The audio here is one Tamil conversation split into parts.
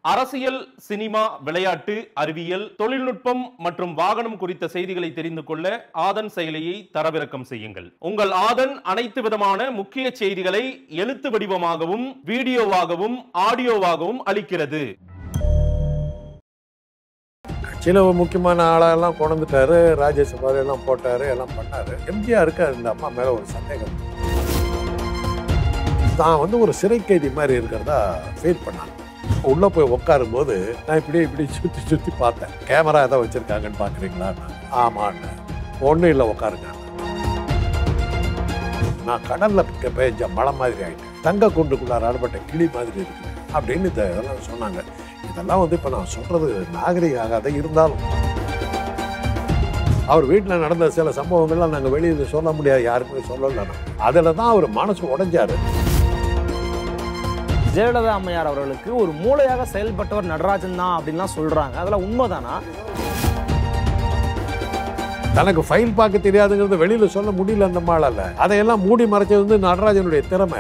அரசியல் சினிமா விளையாட்டு அறிவியல் தொழில்நுட்பம் மற்றும் வாகனம் குறித்த செய்திகளை தெரிந்து கொள்ள ஆதன் செயலியை தரவிறக்கம் செய்யுங்கள் உங்கள் ஆதன் அனைத்து விதமான முக்கிய செய்திகளை எழுத்து வடிவமாகவும் வீடியோவாகவும் ஆடியோவாகவும் அளிக்கிறது சில முக்கியமான ஆளெல்லாம் கொண்டுட்டாரு ராஜ்யசபால எல்லாம் போட்டாரு எல்லாம் பண்ணாரு எம்ஜிஆருக்கு அந்த அம்மா மேல ஒரு சந்தேகம் தான் வந்து ஒரு சிறை கைதி மாதிரி இருக்கிறதா ஃபீல் பண்ணாங்க உள்ள போய் உட்காரும் போது நான் இப்படி இப்படி சுத்தி சுத்தி பார்த்தேன் கேமரா ஏதோ வச்சிருக்காங்கன்னு பாக்குறீங்களா ஆமான்னு ஒன்றும் இல்லை உட்காருங்க நான் கடல்ல பெஞ்ச மழை மாதிரி ஆயிட்டேன் தங்க குண்டுக்குள்ளார அறுபட்ட கிளி மாதிரி இருக்கு அப்படின்னு இத- இதெல்லாம் சொன்னாங்க இதெல்லாம் வந்து இப்போ நான் சொல்றது நாகரிக ஆகாத இருந்தாலும் அவர் வீட்டில் நடந்த சில சம்பவங்கள்லாம் நாங்கள் வெளியில் சொல்ல முடியாது யாருக்குமே சொல்லல அதில் தான் அவர் மனசு உடைஞ்சாரு ஜெயலலிதா அம்மையார் அவர்களுக்கு ஒரு மூளையாக செயல்பட்டவர் நடராஜன் தான் அப்படின்லாம் சொல்றாங்க அதெல்லாம் உண்மைதானா தனக்கு ஃபைல் பார்க்க தெரியாதுங்கிறது வெளியில சொல்ல முடியல அந்த மாளால அதையெல்லாம் மூடி மறைச்சது வந்து நடராஜனுடைய திறமை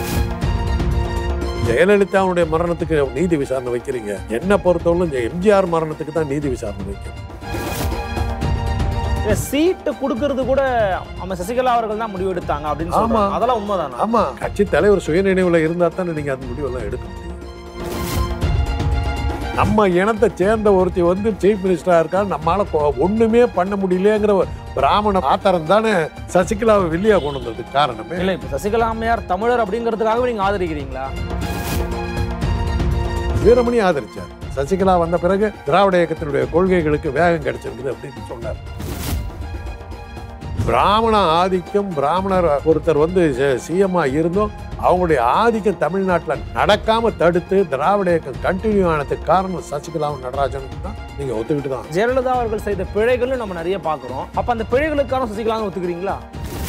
ஜெயலலிதாவுடைய மரணத்துக்கு நீதி விசாரணை வைக்கிறீங்க என்ன பொறுத்தவரை இந்த எம்ஜிஆர் மரணத்துக்கு தான் நீதி விசாரணை வைக்கணும் இல்ல, சீட்டு கொடுக்கறது கூட நம்ம சசிகலா அவர்கள் தான் முடிவு எடுத்தாங்க அப்படின்னு ஆமா. சொல்றாங்க அதெல்லாம் உண்மைதானா ஆமா கட்சி தலைவர் சுயநினைவுல இருந்தா தானே நீங்க அந்த முடிவெல்லாம் எடுக்க முடியும் நம்ம இனத்தை சேர்ந்த ஒருத்தி வந்து சீஃப் மினிஸ்டரா இருக்கா நம்மளால கொ- ஒண்ணுமே பண்ண முடியலங்கிற ஒரு பிராமண ஆத்தரம் தானே சசிகலாவை வெளியே கொண்டு வந்ததுக்கு காரணமே இல்ல இப்ப சசிகலா அம்மையார் தமிழர் அப்படிங்கிறதுக்காகவே நீங்க ஆதரிக்கிறீங்களா வீரமணி ஆதரிச்சார் சசிகலா வந்த பிறகு திராவிட இயக்கத்தினுடைய கொள்கைகளுக்கு வேகம் கிடைச்சிருக்குது அப்படின்னு சொன்னார் பிராமண ஆதிக்கம் பிராமணர் ஒருத்தர் வந்து சிஎம்ஆ இருந்தும் அவங்களுடைய ஆதிக்கம் தமிழ்நாட்டில் நடக்காம தடுத்து திராவிட இயக்கம் கண்டினியூ ஆனதுக்கு காரணம் சசிகலாவும் நடராஜனுக்கு தான் நீங்க ஒத்துக்கிட்டு தான் ஜெயலலிதா அவர்கள் செய்த பிழைகள் நம்ம நிறைய பார்க்கிறோம் அப்ப அந்த பிழைகளுக்கான சசிகலா ஒத்துக்கிறீங்களா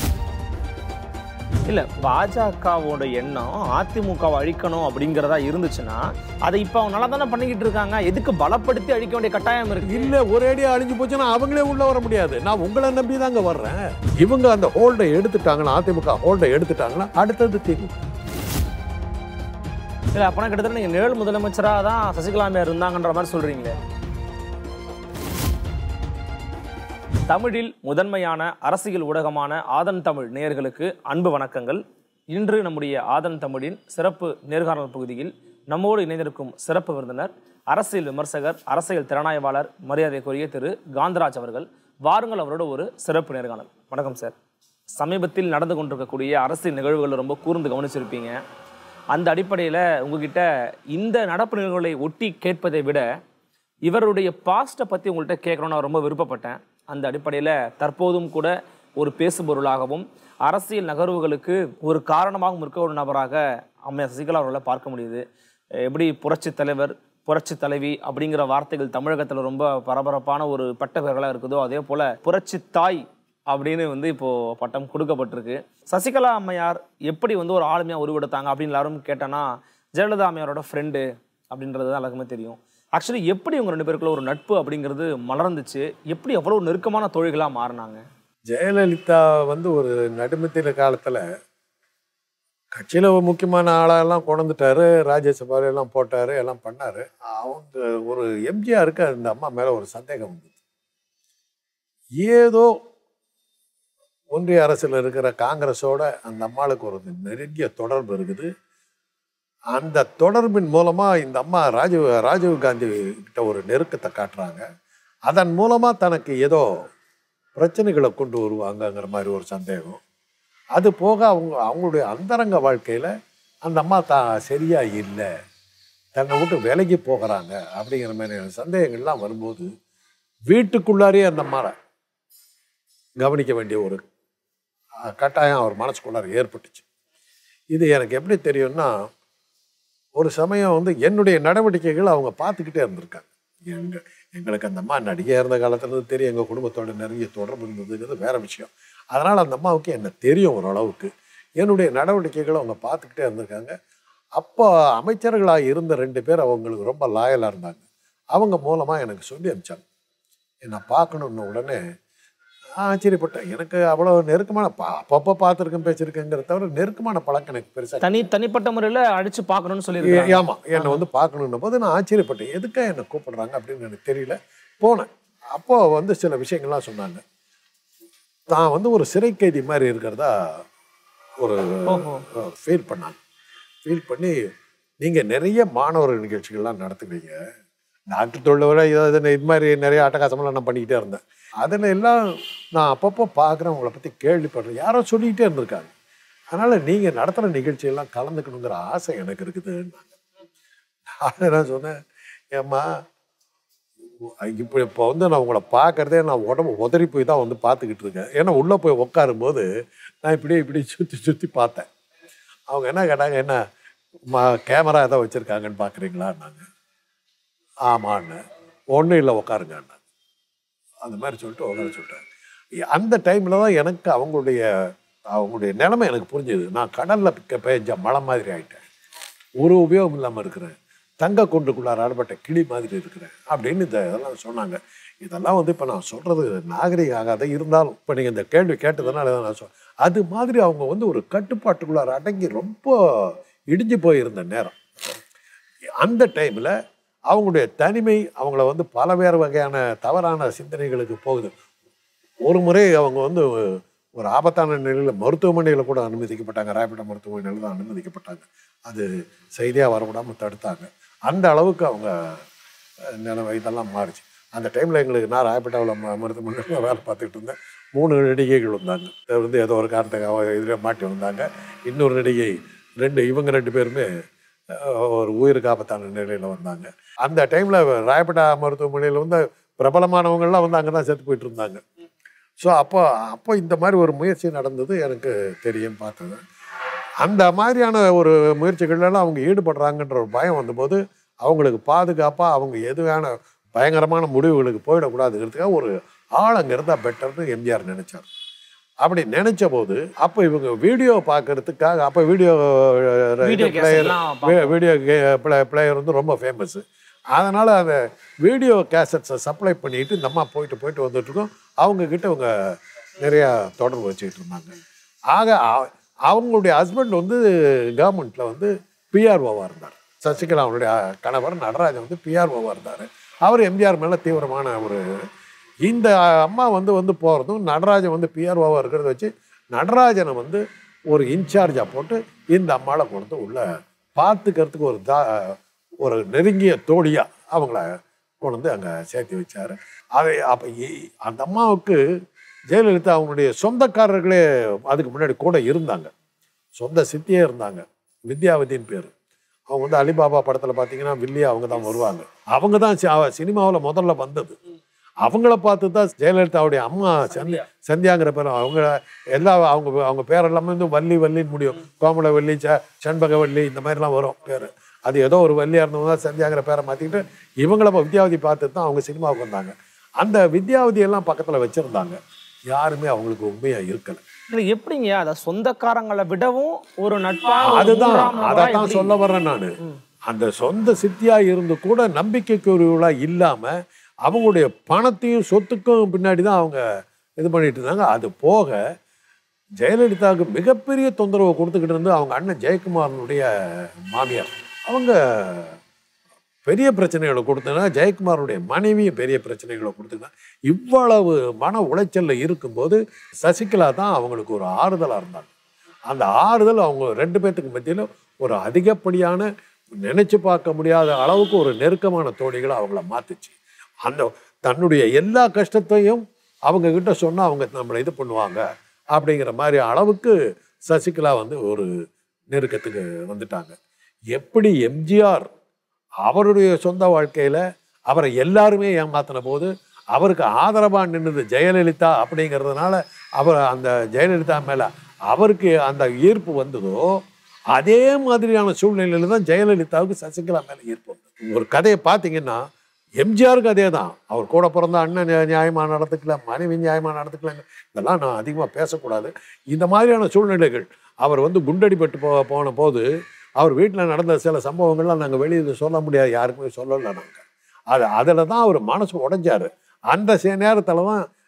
இல்ல பாஜகவோட எண்ணம் அதிமுகவை அழிக்கணும் அப்படிங்கறதா இருந்துச்சுன்னா அதை இப்ப அவங்க நல்லா தானே பண்ணிக்கிட்டு இருக்காங்க எதுக்கு பலப்படுத்தி அழிக்க வேண்டிய கட்டாயம் இருக்கு இல்ல ஒரேடியா அழிஞ்சு போச்சுன்னா அவங்களே உள்ள வர முடியாது நான் உங்களை நம்பி தாங்க வர்றேன் இவங்க அந்த ஹோல்டை எடுத்துட்டாங்கன்னா அதிமுக ஹோல்டை எடுத்துட்டாங்கன்னா அடுத்தது திமுக இல்ல அப்பனா கிட்டத்தட்ட நீங்க நிழல் முதலமைச்சரா தான் சசிகலா அம்மையார் இருந்தாங்கன்ற மாதிரி சொல்றீங்களே தமிழில் முதன்மையான அரசியல் ஊடகமான ஆதன் தமிழ் நேயர்களுக்கு அன்பு வணக்கங்கள் இன்று நம்முடைய ஆதன் தமிழின் சிறப்பு நேர்காணல் பகுதியில் நம்மோடு இணைந்திருக்கும் சிறப்பு விருந்தினர் அரசியல் விமர்சகர் அரசியல் திறனாய்வாளர் மரியாதைக்குரிய திரு காந்தராஜ் அவர்கள் வாருங்கள் அவரோட ஒரு சிறப்பு நேர்காணல் வணக்கம் சார் சமீபத்தில் நடந்து கொண்டிருக்கக்கூடிய அரசியல் நிகழ்வுகளை ரொம்ப கூர்ந்து கவனிச்சிருப்பீங்க அந்த அடிப்படையில் உங்ககிட்ட இந்த நடப்பு நிகழ்வுகளை ஒட்டி கேட்பதை விட இவருடைய பாஸ்ட்டை பற்றி உங்கள்கிட்ட கேட்கணும்னு நான் ரொம்ப விருப்பப்பட்டேன் அந்த அடிப்படையில் தற்போதும் கூட ஒரு பேசுபொருளாகவும் அரசியல் நகர்வுகளுக்கு ஒரு காரணமாகவும் இருக்க ஒரு நபராக அம்மையார் சசிகலா அவர்களை பார்க்க முடியுது எப்படி புரட்சி தலைவர் புரட்சி தலைவி அப்படிங்கிற வார்த்தைகள் தமிழகத்தில் ரொம்ப பரபரப்பான ஒரு பட்ட பெயர்களாக இருக்குதோ அதே போல் புரட்சி தாய் அப்படின்னு வந்து இப்போ பட்டம் கொடுக்கப்பட்டிருக்கு சசிகலா அம்மையார் எப்படி வந்து ஒரு ஆளுமையாக உருவெடுத்தாங்க அப்படின்னு எல்லாரும் கேட்டோன்னா ஜெயலலிதா அம்மையாரோட ஃப்ரெண்டு அப்படின்றது தான் எல்லாருக்குமே தெரியும் ஆக்சுவலி எப்படி உங்க ரெண்டு பேருக்குள்ள ஒரு நட்பு அப்படிங்கிறது மலர்ந்துச்சு எப்படி அவ்வளவு நெருக்கமான தோழிகளாக மாறினாங்க ஜெயலலிதா வந்து ஒரு நடுமத்தில காலத்துல கட்சியில ஒரு முக்கியமான ஆளெல்லாம் கொண்டுட்டாரு ராஜ்யசபால எல்லாம் போட்டாரு எல்லாம் பண்ணாரு அவங்க ஒரு எம்ஜிஆருக்கு அந்த அம்மா மேல ஒரு சந்தேகம் வந்தது ஏதோ ஒன்றிய அரசில் இருக்கிற காங்கிரஸோட அந்த அம்மாளுக்கு ஒரு நெருங்கிய தொடர்பு இருக்குது அந்த தொடர்பின் மூலமா இந்த அம்மா ராஜீவ் ராஜீவ் காந்தி கிட்ட ஒரு நெருக்கத்தை காட்டுறாங்க அதன் மூலமா தனக்கு ஏதோ பிரச்சனைகளை கொண்டு வருவாங்கங்கிற மாதிரி ஒரு சந்தேகம் அது போக அவங்க அவங்களுடைய அந்தரங்க வாழ்க்கையில் அந்த அம்மா தான் சரியா இல்லை தன்னை விட்டு விலகி போகிறாங்க அப்படிங்கிற மாதிரியான சந்தேகங்கள்லாம் வரும்போது வீட்டுக்குள்ளாரே அந்த அம்மாவை கவனிக்க வேண்டிய ஒரு அஹ், கட்டாயம் அவர் மனசுக்குள்ளார ஏற்பட்டுச்சு இது எனக்கு எப்படி தெரியும்னா ஒரு சமயம் வந்து என்னுடைய நடவடிக்கைகள் அவங்க பார்த்துக்கிட்டே இருந்திருக்காங்க எங்க எங்களுக்கு அந்த அம்மா நடிகையாக இருந்த காலத்துல இருந்து தெரியும் எங்கள் குடும்பத்தோட நெருங்கிய தொடர்பு இருந்ததுங்கிறது வேற விஷயம் அதனால் அந்த அம்மாவுக்கு என்ன தெரியும் ஓரளவுக்கு என்னுடைய நடவடிக்கைகளை அவங்க பார்த்துக்கிட்டே இருந்திருக்காங்க அப்போ அமைச்சர்களாக இருந்த ரெண்டு பேர் அவங்களுக்கு ரொம்ப லாயலாக இருந்தாங்க அவங்க மூலமாக எனக்கு சொல்லி அனுப்பிச்சாங்க என்னை பார்க்கணுன்ன உடனே ஆச்சரியப்பட்டேன் எனக்கு அவ்வளோ நெருக்கமான பா அப்பப்போ பார்த்துருக்கேன் பேசியிருக்கேங்கிறத தவிர நெருக்கமான பழக்கம் எனக்கு பெருசாக தனி தனிப்பட்ட முறையில அடிச்சு பார்க்கணும்னு சொல்லியிருக்காங்க ஆமா என்னை வந்து பார்க்கணுன்ன போது நான் ஆச்சரியப்பட்டேன் எதுக்கா என்னை கூப்பிடுறாங்க அப்படின்னு எனக்கு தெரியல போனேன் அப்போ வந்து சில விஷயங்கள்லாம் சொன்னாங்க தான் வந்து ஒரு சிறை கைதி மாதிரி இருக்கிறதா ஒரு ஓஹோ ஃபீல் பண்ணாங்க ஃபீல் பண்ணி நீங்க நிறைய மாணவர் நிகழ்ச்சிகள்லாம் நடத்துவீங்க டாக்டர் தொழிலை இது இது மாதிரி நிறைய அட்டகாசமெல்லாம் நான் பண்ணிக்கிட்டே இருந்தேன் அதில் எல்லாம் நான் அப்பப்போ பார்க்குறேன் உங்களை பற்றி கேள்விப்படுறேன் யாரோ சொல்லிக்கிட்டே இருந்திருக்காங்க அதனால் நீங்கள் நடத்துகிற நிகழ்ச்சியெல்லாம் கலந்துக்கணுங்கிற ஆசை எனக்கு இருக்குதுன்னாங்க நான் என்ன சொன்னேன் ஏம்மா இப்போ இப்போ வந்து நான் உங்களை பார்க்கறதே நான் உடம்பு உதறி போய் தான் வந்து பார்த்துக்கிட்டு இருக்கேன் ஏன்னா உள்ளே போய் உட்காரும்போது நான் இப்படியே இப்படி சுற்றி சுற்றி பார்த்தேன் அவங்க என்ன கேட்டாங்க என்ன மா கேமரா ஏதோ வச்சுருக்காங்கன்னு பார்க்குறீங்களான்னாங்க ஆமான்னு ஒன்றும் இல்லை உட்காருங்கன்னாங்க அந்த மாதிரி சொல்லிட்டு உட்கார சொல்லிட்டேன் அந்த டைமில் தான் எனக்கு அவங்களுடைய அவங்களுடைய நிலைமை எனக்கு புரிஞ்சுது நான் கடலில் பெஞ்ச மழை மாதிரி ஆயிட்டேன் ஒரு உபயோகம் இல்லாமல் இருக்கிறேன் தங்க கொண்டுக்குள்ளார ஆடப்பட்ட கிளி மாதிரி இருக்கிறேன் அப்படின்னு இந்த இதெல்லாம் சொன்னாங்க இதெல்லாம் வந்து இப்போ நான் சொல்கிறது நாகரிக ஆகாத இருந்தாலும் இப்போ நீங்கள் இந்த கேள்வி கேட்டதுனால தான் நான் சொல் அது மாதிரி அவங்க வந்து ஒரு கட்டுப்பாட்டுக்குள்ளார அடங்கி ரொம்ப இடிஞ்சு போயிருந்த நேரம் அந்த டைமில் அவங்களுடைய தனிமை அவங்கள வந்து பல வேறு வகையான தவறான சிந்தனைகளுக்கு போகுது ஒரு முறை அவங்க வந்து ஒரு ஆபத்தான நிலையில் மருத்துவமனையில் கூட அனுமதிக்கப்பட்டாங்க ராயப்பேட்டை மருத்துவமனையில் தான் அனுமதிக்கப்பட்டாங்க அது செய்தியாக வரவிடாமல் தடுத்தாங்க அந்த அளவுக்கு அவங்க அஹ், நிலைமை இதெல்லாம் மாறிச்சு அந்த டைமில் எங்களுக்கு நான் ராயப்பேட்டாவில் ம மருத்துவமனையில் வேலை பார்த்துக்கிட்டு இருந்தேன் மூணு நடிகைகள் வந்தாங்க அது வந்து ஏதோ ஒரு காரணத்துக்காக இதில் மாட்டி வந்தாங்க இன்னொரு நடிகை ரெண்டு இவங்க ரெண்டு பேருமே அஹ், ஒரு உயிருக்கு ஆபத்தான நிலையில் வந்தாங்க அந்த டைமில் ராயப்பேட்டா மருத்துவமனையில் வந்து பிரபலமானவங்கள்லாம் வந்து அங்கே தான் செத்து போயிட்டு இருந்தாங்க ஸோ அப்போ அப்போ இந்த மாதிரி ஒரு முயற்சி நடந்தது எனக்கு தெரியும் பார்த்தது அந்த மாதிரியான ஒரு முயற்சிகள்லாம் அவங்க ஈடுபடுறாங்கன்ற ஒரு பயம் வந்தபோது அவங்களுக்கு பாதுகாப்பாக அவங்க எதுவான பயங்கரமான முடிவுகளுக்கு போயிடக்கூடாதுங்கிறதுக்காக ஒரு ஆள் அங்கே இருந்தால் பெட்டர்னு எம்ஜிஆர் நினைச்சார் அப்படி நினைச்ச போது அப்போ இவங்க வீடியோ பார்க்கறதுக்காக அப்போ வீடியோ வீடியோ பிளேயர் கேசட்லாம் வீடியோ பிளேயர் வந்து ரொம்ப ஃபேமஸ் அதனால் அந்த வீடியோ கேசட்ஸை சப்ளை பண்ணிட்டு இந்த அம்மா போயிட்டு போயிட்டு வந்துட்டு இருக்கோம் அவங்க கிட்ட அவங்க நிறையா தொடர்பு வச்சுக்கிட்டு இருந்தாங்க ஆக அ- அவங்களுடைய ஹஸ்பண்ட் வந்து கவர்மெண்ட்டில் வந்து பிஆர்ஓவாக இருந்தார் சசிகலா அவருடைய கணவர் நடராஜன் வந்து பிஆர்ஓவாக இருந்தார் அவர் எம்ஜிஆர் மேலே தீவிரமான ஒரு இந்த அம்மா வந்து வந்து போகிறதும் நடராஜன் வந்து பிஆர்ஓவாக இருக்கிறத வச்சு நடராஜனை வந்து ஒரு இன்சார்ஜாக போட்டு இந்த அம்மாவை கொண்டு உள்ள பார்த்துக்கிறதுக்கு ஒரு தா ஒரு நெருங்கிய தோழியாக அவங்கள கொண்டு வந்து அங்கே சேர்த்து வச்சார் அதை அப்போ அந்த அம்மாவுக்கு ஜெயலலிதா அவங்களுடைய சொந்தக்காரர்களே அதுக்கு முன்னாடி கூட இருந்தாங்க சொந்த சித்தியே இருந்தாங்க வித்யாவதின்னு பேர் அவங்க வந்து அலிபாபா படத்தில் பார்த்தீங்கன்னா வில்லி அவங்க தான் வருவாங்க அவங்க தான் சினிமாவில் முதல்ல வந்தது அவங்கள பார்த்து தான் ஜெயலலிதாவுடைய அம்மா சந்தியா சந்தியாங்கிற பேர் அவங்க எல்லா அவங்க அவங்க பேர் எல்லாமே வந்து வள்ளி வள்ளின்னு முடியும் கோமல வள்ளி ச செண்பக வள்ளி இந்த மாதிரிலாம் வரும் பேர் அது ஏதோ ஒரு வள்ளியாக இருந்தவங்க தான் சந்தியாங்கிற பேரை மாற்றிக்கிட்டு இவங்கள வித்யாவதி பார்த்து தான் அவங்க சினிமாவுக்கு வந்தாங்க அந்த வித்யாவதி எல்லாம் பக்கத்தில் வச்சுருந்தாங்க யாருமே அவங்களுக்கு உண்மையாக இருக்கலை இல்ல எப்படிங்க அத சொந்தக்காரங்களை விடவும் ஒரு நட்பா ஒரு அதுதான் மூன்றாம் நபரா அதைத்தான் எப்படி? சொல்ல வர்றேன் நான் அந்த சொந்த சித்தியா இருந்து கூட நம்பிக்கைக்குரியவளா இல்லாம அவங்களுடைய பணத்தையும் சொத்துக்கும் பின்னாடி தான் அவங்க இது பண்ணிட்டு இருந்தாங்க அது போக ஜெயலலிதாவுக்கு மிகப்பெரிய தொந்தரவு கொடுத்துக்கிட்டு இருந்து அவங்க அண்ணன் ஜெயக்குமாரனுடைய மாமியார் அவங்க பெரிய பிரச்சனைகளை கொடுத்தனா ஜெயக்குமாருடைய மனைவியும் பெரிய பிரச்சனைகளை கொடுத்துனா இவ்வளவு மன உளைச்சல்ல இருக்கும்போது சசிகலா தான் அவங்களுக்கு ஒரு ஆறுதலாக இருந்தாங்க அந்த ஆறுதல் அவங்க ரெண்டு பேர்த்துக்கு மத்தியில் ஒரு அதிகப்படியான நினைச்சு பார்க்க முடியாத அளவுக்கு ஒரு நெருக்கமான தோழிகளை அவங்கள மாத்துச்சு அந்த தன்னுடைய எல்லா கஷ்டத்தையும் அவங்க கிட்ட சொன்னா அவங்க நம்மளை இது பண்ணுவாங்க அப்படிங்கிற மாதிரி அளவுக்கு சசிகலா வந்து ஒரு நெருக்கத்துக்கு வந்துட்டாங்க எப்படி எம்ஜிஆர் அவருடைய சொந்த வாழ்க்கையில அவரை எல்லாருமே ஏமாத்தின போது அவருக்கு ஆதரவா நின்னது ஜெயலலிதா அப்படிங்கிறதுனால அவர் அந்த ஜெயலலிதா மேல அவருக்கு அந்த ஈர்ப்பு வந்ததோ அதே மாதிரியான சூழ்நிலையில தான் ஜெயலலிதாவுக்கு சசிகலா மேல ஈர்ப்பு வந்தது ஒரு கதையை பார்த்தீங்கன்னா எம்ஜிஆருக்கு அதே தான் அவர் கூட பிறந்த அண்ணன் நியா- நியாயமா நடந்துக்கல மனைவி நியாயமா நடந்துக்கலங்க இதெல்லாம் நான் அதிகமாக பேசக்கூடாது இந்த மாதிரியான சூழ்நிலைகள் அவர் வந்து குண்டடிப்பட்டு போ போன போது அவர் வீட்டில் நடந்த சில சம்பவங்கள்லாம் நாங்கள் வெளியில் சொல்ல முடியாது யாருக்குமே சொல்லலை நாங்கள் அது அதில் தான் அவர் மனசு உடைஞ்சாரு அந்த சே நேரத்தில் தான்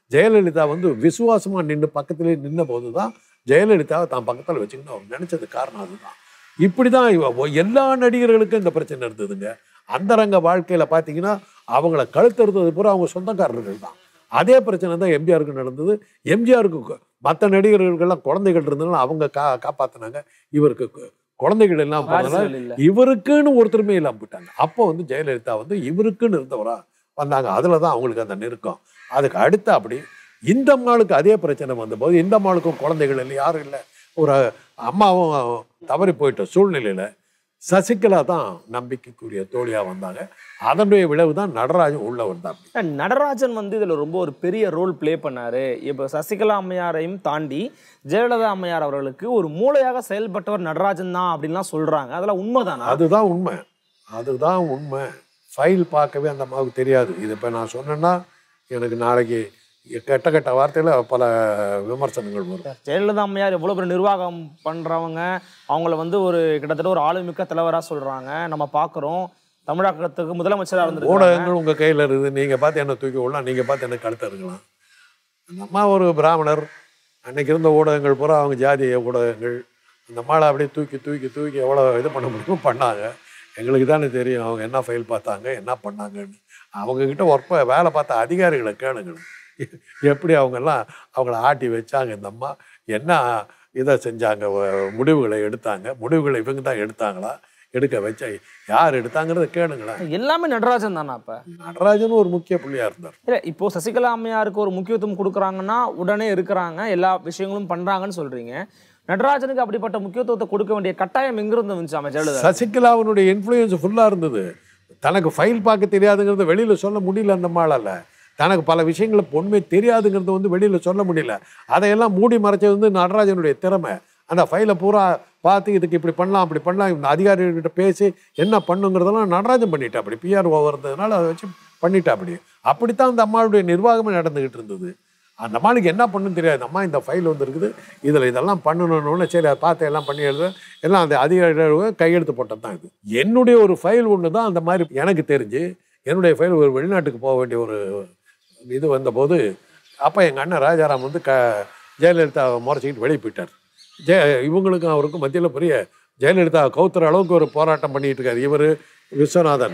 ஜெயலலிதா வந்து விசுவாசமாக நின்று பக்கத்திலே நின்ன போது தான் ஜெயலலிதாவை தான் பக்கத்தில் வச்சுக்கணும் அவர் நினைச்சது காரணம் அதுதான் இப்படி தான் எல்லா நடிகர்களுக்கும் இந்த பிரச்சனை இருந்ததுங்க அந்தரங்க வாழ்க்கையில் பார்த்தீங்கன்னா அவங்கள கழுத்தறுத்தது பூரா அவங்க சொந்தக்காரர்கள் தான் அதே பிரச்சனை தான் எம்ஜிஆருக்கு நடந்தது எம்ஜிஆருக்கு மற்ற நடிகர்களுக்கெல்லாம் குழந்தைகள் இருந்ததுனால அவங்க கா காப்பாற்றினாங்க இவருக்கு கு- குழந்தைகள் எல்லாம் போனதால வாரிசுகள் இல்ல இவருக்குன்னு ஒருத்தருமே இல்லாம போயிட்டாங்க அப்போ வந்து ஜெயலலிதா வந்து இவருக்குன்னு இருந்தவரா வந்தாங்க அதில் தான் அவங்களுக்கு அந்த நெருக்கம் அதுக்கு அடுத்து அப்படி இந்த அம்மாளுக்கு அதே பிரச்சனை வந்தபோது இந்த அம்மாளுக்கும் குழந்தைகள் இல்லை யாரும் இல்லை ஒரு அம்மாவும் தவறி போயிட்ட சூழ்நிலையில் சசிகலா தான் நம்பிக்கைக்குரிய தோழியாக வந்தாங்க அதனுடைய விளைவு தான் நடராஜன் உள்ள வந்தாங்க நடராஜன் வந்து இதுல ரொம்ப ஒரு பெரிய ரோல் ப்ளே பண்ணாரு இப்போ சசிகலா அம்மையாரையும் தாண்டி ஜெயலலிதா அம்மையார் அவர்களுக்கு ஒரு மூளையாக செயல்பட்டவர் நடராஜன் தான் அப்படின்லாம் சொல்றாங்க அதெல்லாம் உண்மைதானா அதுதான் உண்மை அதுதான் உண்மை ஃபைல் பார்க்கவே அந்த அம்மாவுக்கு தெரியாது இது இப்போ நான் சொன்னேன்னா எனக்கு நாளைக்கு கெட்ட கெட்ட வார்த்தையில் பல விமர்சனங்கள் வரும் ஜெயலலிதா அம்மையார் எவ்வளவு பெரிய நிர்வாகம் பண்றவங்க அவங்கள வந்து ஒரு கிட்டத்தட்ட ஒரு ஆளுமிக்க தலைவரா சொல்றாங்க நம்ம பார்க்குறோம் தமிழகத்துக்கு முதலமைச்சரா இருந்திருக்காங்க ஊடகங்கள் உங்கள் கையில் இருக்குது நீங்கள் பார்த்து என்ன தூக்கி விடலாம் நீங்கள் பார்த்து என்ன கழுத்த இருக்கலாம் அந்த அம்மா ஒரு பிராமணர் அன்னைக்கு இருந்த ஊடகங்கள் பூரா அவங்க ஜாதிய ஊடகங்கள் அந்த அம்மாவை அப்படியே தூக்கி தூக்கி தூக்கி எவ்வளோ இது பண்ண முடியுமோ பண்ணாங்க எங்களுக்கு தானே தெரியும் அவங்க என்ன ஃபைல் பார்த்தாங்க என்ன பண்ணாங்கன்னு அவங்கக்கிட்ட ஒர்க் வேலை பார்த்த அதிகாரிகளை கேளுங்க எப்படி அவங்கெல்லாம் அவங்கள ஆட்டி வச்சாங்க இந்த அம்மா என்ன இதை செஞ்சாங்க வ- முடிவுகளை எடுத்தாங்க முடிவுகளை இவங்க தான் எடுத்தாங்களா எடுக்க வச்சா யார் எடுத்தாங்கிறத கேளுங்களேன் எல்லாமே நடராஜன் தானா அப்ப நடராஜன் ஒரு முக்கிய புள்ளியா இருந்தார் இல்ல இப்போ சசிகலா அம்மையாருக்கு ஒரு முக்கியத்துவம் கொடுக்குறாங்கன்னா உடனே இருக்கிறாங்க எல்லா விஷயங்களும் பண்றாங்கன்னு சொல்றீங்க நடராஜனுக்கு அப்படிப்பட்ட முக்கியத்துவத்தை கொடுக்க வேண்டிய கட்டாயம் எங்கிருந்து வந்துச்சு அவன் ஜெயலலிதா சசிகலாவினுடைய இன்ஃப்ளூயன்ஸ் ஃபுல்லா இருந்தது தனக்கு ஃபைல் பார்க்க தெரியாதுங்கிறத வெளியில சொல்ல முடியல அந்த மாளால தனக்கு பல விஷயங்களை பொண்ணுமே தெரியாதுங்கிறத வந்து வெளியில சொல்ல முடியல அதையெல்லாம் மூடி மறைச்சது வந்து நடராஜனுடைய திறமை அந்த ஃபைலை பூரா பார்த்து இதுக்கு இப்படி பண்ணலாம் அப்படி பண்ணலாம் இந்த அதிகாரிகிட்ட பேசி என்ன பண்ணுங்கிறதெல்லாம் நடராஜன் பண்ணிட்டா அப்படி பிஆர் ஓவர் இருந்ததுனால அதை வச்சு பண்ணிட்டா அப்படி அப்படித்தான் அந்த அம்மாவுடைய நிர்வாகமே நடந்துகிட்டு இருந்தது அந்த அம்மாளுக்கு என்ன பண்ணுன்னு தெரியாது அம்மா இந்த ஃபைல் வந்துருக்குது இதில் இதெல்லாம் பண்ணணும்னு சரி அதை பார்த்து எல்லாம் பண்ணி எழுத எல்லாம் அந்த அதிகாரிகள் கையெழுத்து போட்டது தான் இது என்னுடைய ஒரு ஃபைல் ஒன்று தான் அந்த மாதிரி எனக்கு தெரிஞ்சு என்னுடைய ஃபைல் ஒரு வெளிநாட்டுக்கு போக வேண்டிய ஒரு இது வந்தபோது அப்போ எங்கள் அண்ணன் ராஜாராம் வந்து க ஜெயலலிதா முறைச்சிக்கிட்டு வெளியே போயிட்டார் ஜெய இவங்களுக்கும் அவருக்கும் மத்தியில் பெரிய ஜெயலலிதா கவுத்துற அளவுக்கு ஒரு போராட்டம் பண்ணிட்டு இருக்காரு இவர் விஸ்வநாதன்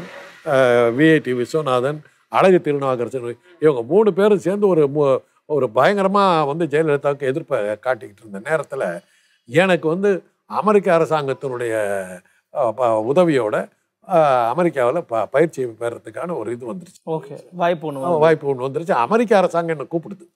விஐடி விஸ்வநாதன் அழகு திருநாகரசன் இவங்க மூணு பேரும் சேர்ந்து ஒரு மு- ஒரு பயங்கரமாக வந்து ஜெயலலிதாவுக்கு எதிர்ப்பை காட்டிக்கிட்டு இருந்த நேரத்தில் எனக்கு வந்து அமெரிக்க அரசாங்கத்தினுடைய அஹ், ப- உதவியோட அமெரிக்காவில் ப பயிற்சி பெறத்துக்கான ஒரு இது வந்துருச்சு ஓகே வாய்ப்பு ஒண்ணு அஹ் வாய்ப்பு ஒன்று வந்துருச்சு அமெரிக்க அரசாங்கம் என்னை கூப்பிடுது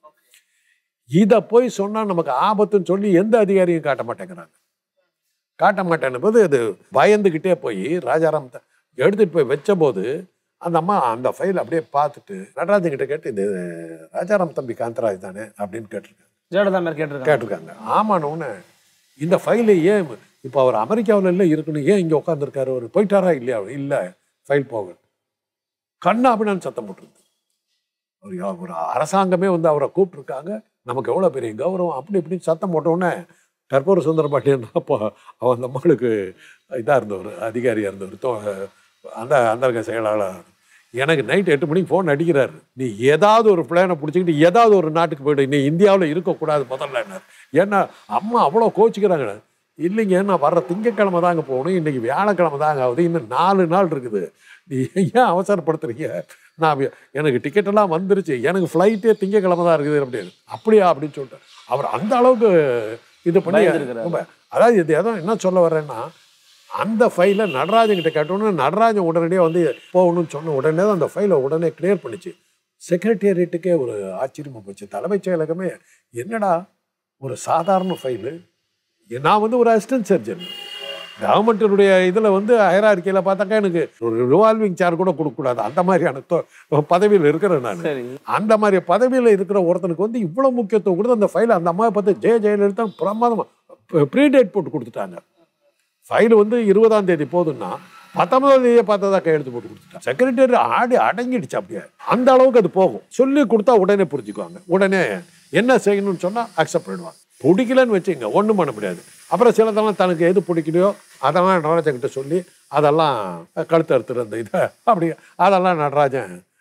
இதை போய் சொன்னால் நமக்கு ஆபத்துன்னு சொல்லி எந்த அதிகாரியும் காட்ட மாட்டேங்கிறாங்க காட்ட மாட்டேன்னு போது அது பயந்துக்கிட்டே போய் ராஜாராம் த- எடுத்துட்டு போய் வச்ச போது அந்த அம்மா அந்த ஃபைல் அப்படியே பார்த்துட்டு நடராஜன் கிட்ட கேட்டு இது ராஜாராம் தம்பி காந்தராஜ் தானே அப்படின்னு கேட்டிருக்காங்க ஜெயலலிதா அம்மையார் கேட்டிருக்காங்க கேட்டிருக்காங்க ஆமான்னு இந்த ஃபைலு ஏன் இப்போ அவர் அமெரிக்காவில் இல்லை இருக்கணும் ஏன் இங்கே உட்காந்துருக்காரு அவர் போயிட்டாரா இல்லையா இல்லை ஃபைல் போக கண்ணா அப்படின்னு சத்தம் போட்டுருது ஒரு யா- ஒரு அரசாங்கமே வந்து அவரை கூப்பிட்டுருக்காங்க நமக்கு எவ்வளோ பெரிய கௌரவம் அப்படி இப்படின்னு சத்தம் போட்டோன்னே கற்பூர சுந்தர பாண்டியன் தான் அப்போ அவன் அந்த மக்களுக்கு இதாக இருந்தவர் அதிகாரியாக இருந்தவர் தோ அந்த அந்தரங்க செயலாளர் எனக்கு நைட் எட்டு மணிக்கு ஃபோன் அடிக்கிறாரு நீ ஏதாவது ஒரு பிளானை பிடிச்சிக்கிட்டு ஏதாவது ஒரு நாட்டுக்கு போய்டு நீ இந்தியாவில் இருக்கக்கூடாது முதல்ல ஏன்னா அம்மா அவ்வளோ கோச்சிக்கிறாங்க இல்லைங்க நான் வர்ற திங்கக்கிழமை தாங்க போகணும் இன்னைக்கு வியாழக்கிழமை தாங்க ஆகுது இன்னும் நாலு நாள் இருக்குது நீ ஏன் அவசரப்படுத்துறீங்க நான் வி- எனக்கு டிக்கெட் எல்லாம் வந்துருச்சு எனக்கு ஃப்ளைட்டே திங்கக்கிழமை தான் இருக்குது அப்படின்னு அப்படியா அப்படின்னு சொல்லிட்டு அவர் அந்த அளவுக்கு இது பண்ணி பயந்துருக்கிறாரு. ரொம்ப அதாவது இது எதோ என்ன சொல்ல வர்றேன்னா அந்த ஃபைலை நடராஜன் கிட்ட கேட்டோன்னே நடராஜன் உடனடியாக வந்து போகணும்னு சொன்ன உடனே தான் அந்த ஃபைலை உடனே கிளியர் பண்ணிச்சு செக்ரட்டேரியட்டுக்கே ஒரு ஆச்சரியமா போச்சு தலைமைச் செயலகமே என்னடா ஒரு சாதாரண ஃபைலு நான் வந்து ஒரு அசிஸ்டன்ட் சர்ஜன் கவர்மெண்ட்டினுடைய இதில் வந்து ஹைரார்க்கியில் பார்த்தாக்கா எனக்கு ஒரு ரிவால்விங் சேர் கூட கொடுக்கக்கூடாது அந்த மாதிரியான தொ- பதவியில் இருக்கிறேன் நான் சரி அந்த மாதிரி பதவியில் இருக்கிற ஒருத்தனுக்கு வந்து இவ்வளோ முக்கியத்துவம் கொடுத்து அந்த ஃபைலை அந்த அம்மாவை பார்த்து ஜெய ஜெயலலிதா பிரமாதமாக ப்ரீடேட் போட்டு கொடுத்துட்டாங்க ஃபைல் வந்து இருபதாம் தேதி போதுன்னா பத்தொன்பதாம் தேதியை பார்த்ததா கையெழுத்து போட்டு கொடுத்துட்டாங்க செக்ரட்டரி ஆடி அடங்கிடுச்சு அப்படியே அந்த அளவுக்கு அது போகும் சொல்லி கொடுத்தா உடனே புரிஞ்சுக்குவாங்க உடனே என்ன செய்யணும்னு சொன்னால் அக்செப்ட் பண்ணிடுவாங்க பிடிக்கலன்னு வச்சுங்க ஒன்றும் பண்ண முடியாது அப்புறம் சிலதெல்லாம் தனக்கு எது பிடிக்கலையோ அதெல்லாம் நடராஜன் கிட்ட சொல்லி அதெல்லாம் கழுத்து அறுத்துற அந்த இதை அப்படி அதெல்லாம் நடராஜன்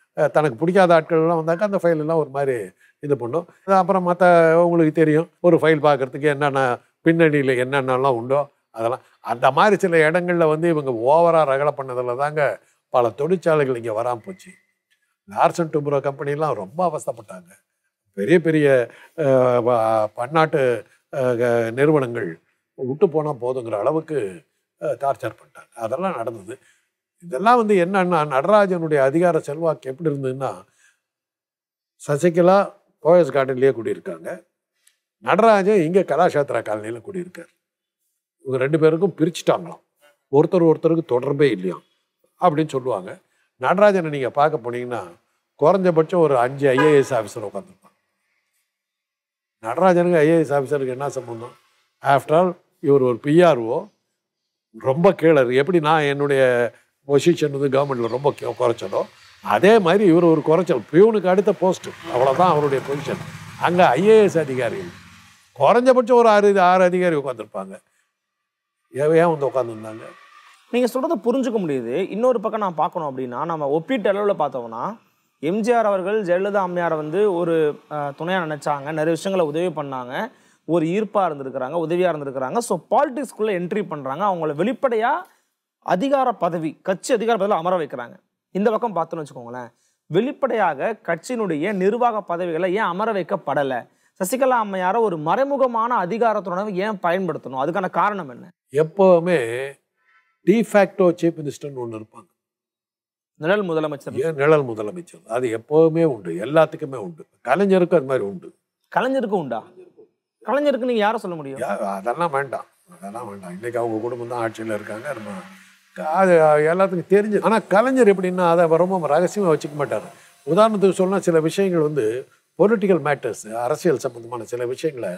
அஹ், தனக்கு பிடிக்காத ஆட்கள்லாம் வந்தாக்கா அந்த ஃபைல் எல்லாம் ஒரு மாதிரி இது பண்ணும் அது அப்புறம் மற்ற உங்களுக்கு தெரியும் ஒரு ஃபைல் பார்க்கறதுக்கு என்னென்ன பின்னணியில் என்னென்னலாம் உண்டோ அதெல்லாம் அந்த மாதிரி சில இடங்கள்ல வந்து இவங்க ஓவராக ரகலை பண்ணதில் தாங்க பல தொழிற்சாலைகள் இங்கே வராமல் போச்சு லார்சன் டுப்ரோ கம்பெனிலாம் ரொம்ப அவஸ்தைப்பட்டாங்க பெரிய பெரிய அஹ், வ- பன்னாட்டு அஹ், க- நிறுவனங்கள் விட்டு போனால் போதுங்கிற அளவுக்கு டார்ச்சர் பண்ணிட்டாங்க அதெல்லாம் நடந்தது இதெல்லாம் வந்து என்னன்னா நடராஜனுடைய அதிகார செல்வாக்கு எப்படி இருந்ததுன்னா சசிகலா போயஸ் கார்டன்லேயே குடியிருக்காங்க நடராஜன் இங்கே கலாஷேத்ரா காலனியில் குடியிருக்கார் இவங்க ரெண்டு பேருக்கும் பிரிச்சுட்டாங்களாம் ஒருத்தர் ஒருத்தருக்கு தொடர்பே இல்லையாம் அப்படின்னு சொல்லுவாங்க நடராஜனை நீங்கள் பார்க்க போனீங்கன்னா குறைஞ்சபட்சம் ஒரு அஞ்சு ஐஏஎஸ் ஆஃபீஸர் உட்காந்துருப்பாங்க நடராஜனுக்கு ஐஏஎஸ் ஆஃபீஸருக்கு என்ன சம்பந்தம் ஆஃப்டர் ஆல் இவர் ஒரு பிஆர்ஓ ரொம்ப கீழர் எப்படி நான் என்னுடைய பொசிஷன் வந்து கவர்மெண்ட்டில் ரொம்ப கி- குறைச்சதோ அதே மாதிரி இவர் ஒரு குறைச்சல் பியூனுக்கு அடுத்த போஸ்ட் அவ்வளோதான் அவருடைய பொசிஷன் அங்கே ஐஏஎஸ் அதிகாரிகள் குறைஞ்சபட்சம் ஒரு ஆறு ஆறு அதிகாரி உட்காந்துருப்பாங்க ஏன் ஏன் வந்து உட்காந்துருந்தாங்க நீங்க சொல்றத புரிஞ்சுக்க முடியுது இன்னொரு பக்கம் நான் பார்க்கணும் அப்படின்னா நம்ம ஒப்பீட்டு அளவில் பார்த்தோம்னா எம்ஜிஆர் அவர்கள் ஜெயலலிதா அம்மையாரை வந்து ஒரு அஹ், துணையா நினைச்சாங்க நிறைய விஷயங்களை உதவி பண்ணாங்க ஒரு ஈர்ப்பா இருந்திருக்கிறாங்க உதவியா இருந்திருக்கிறாங்க ஸோ பாலிடிக்ஸ்குள்ள என்ட்ரி பண்றாங்க அவங்கள வெளிப்படையா அதிகார பதவி கட்சி அதிகார பதவியில் அமர வைக்கிறாங்க இந்த பக்கம் பார்த்தோன்னு வச்சுக்கோங்களேன் வெளிப்படையாக கட்சியினுடைய நிர்வாக பதவிகளை ஏன் அமர வைக்கப்படலை சசிகலா அம்மையாரை ஒரு மறைமுகமான அதிகாரத்துடன் ஏன் பயன்படுத்தணும் அதுக்கான காரணம் என்ன எப்போவுமே டிஃபேக்டோ சீஃப் மினிஸ்டர்னு ஒன்று இருப்பாங்க நிழல் முதலமைச்சர் ஏன் நிழல் முதலமைச்சர் அது எப்போவுமே உண்டு எல்லாத்துக்குமே உண்டு கலைஞருக்கும் அது மாதிரி உண்டு கலைஞருக்கு உண்டா கலைஞருக்கு நீங்க யாரை சொல்ல முடியும் யா- அதெல்லாம் வேண்டாம் அதெல்லாம் வேண்டாம் இன்னைக்கு அவங்க குடும்பம் தான் ஆட்சியில் இருக்காங்க ரொம்ப அது எல்லாத்துக்கும் தெரிஞ்சு ஆனால் கலைஞர் எப்படின்னா அதை அவர் ரொம்ப ரகசியமாக வச்சுக்க மாட்டார் உதாரணத்துக்கு சொன்னால் சில விஷயங்கள் வந்து பொலிட்டிக்கல் மேட்டர்ஸ் அரசியல் சம்பந்தமான சில விஷயங்களை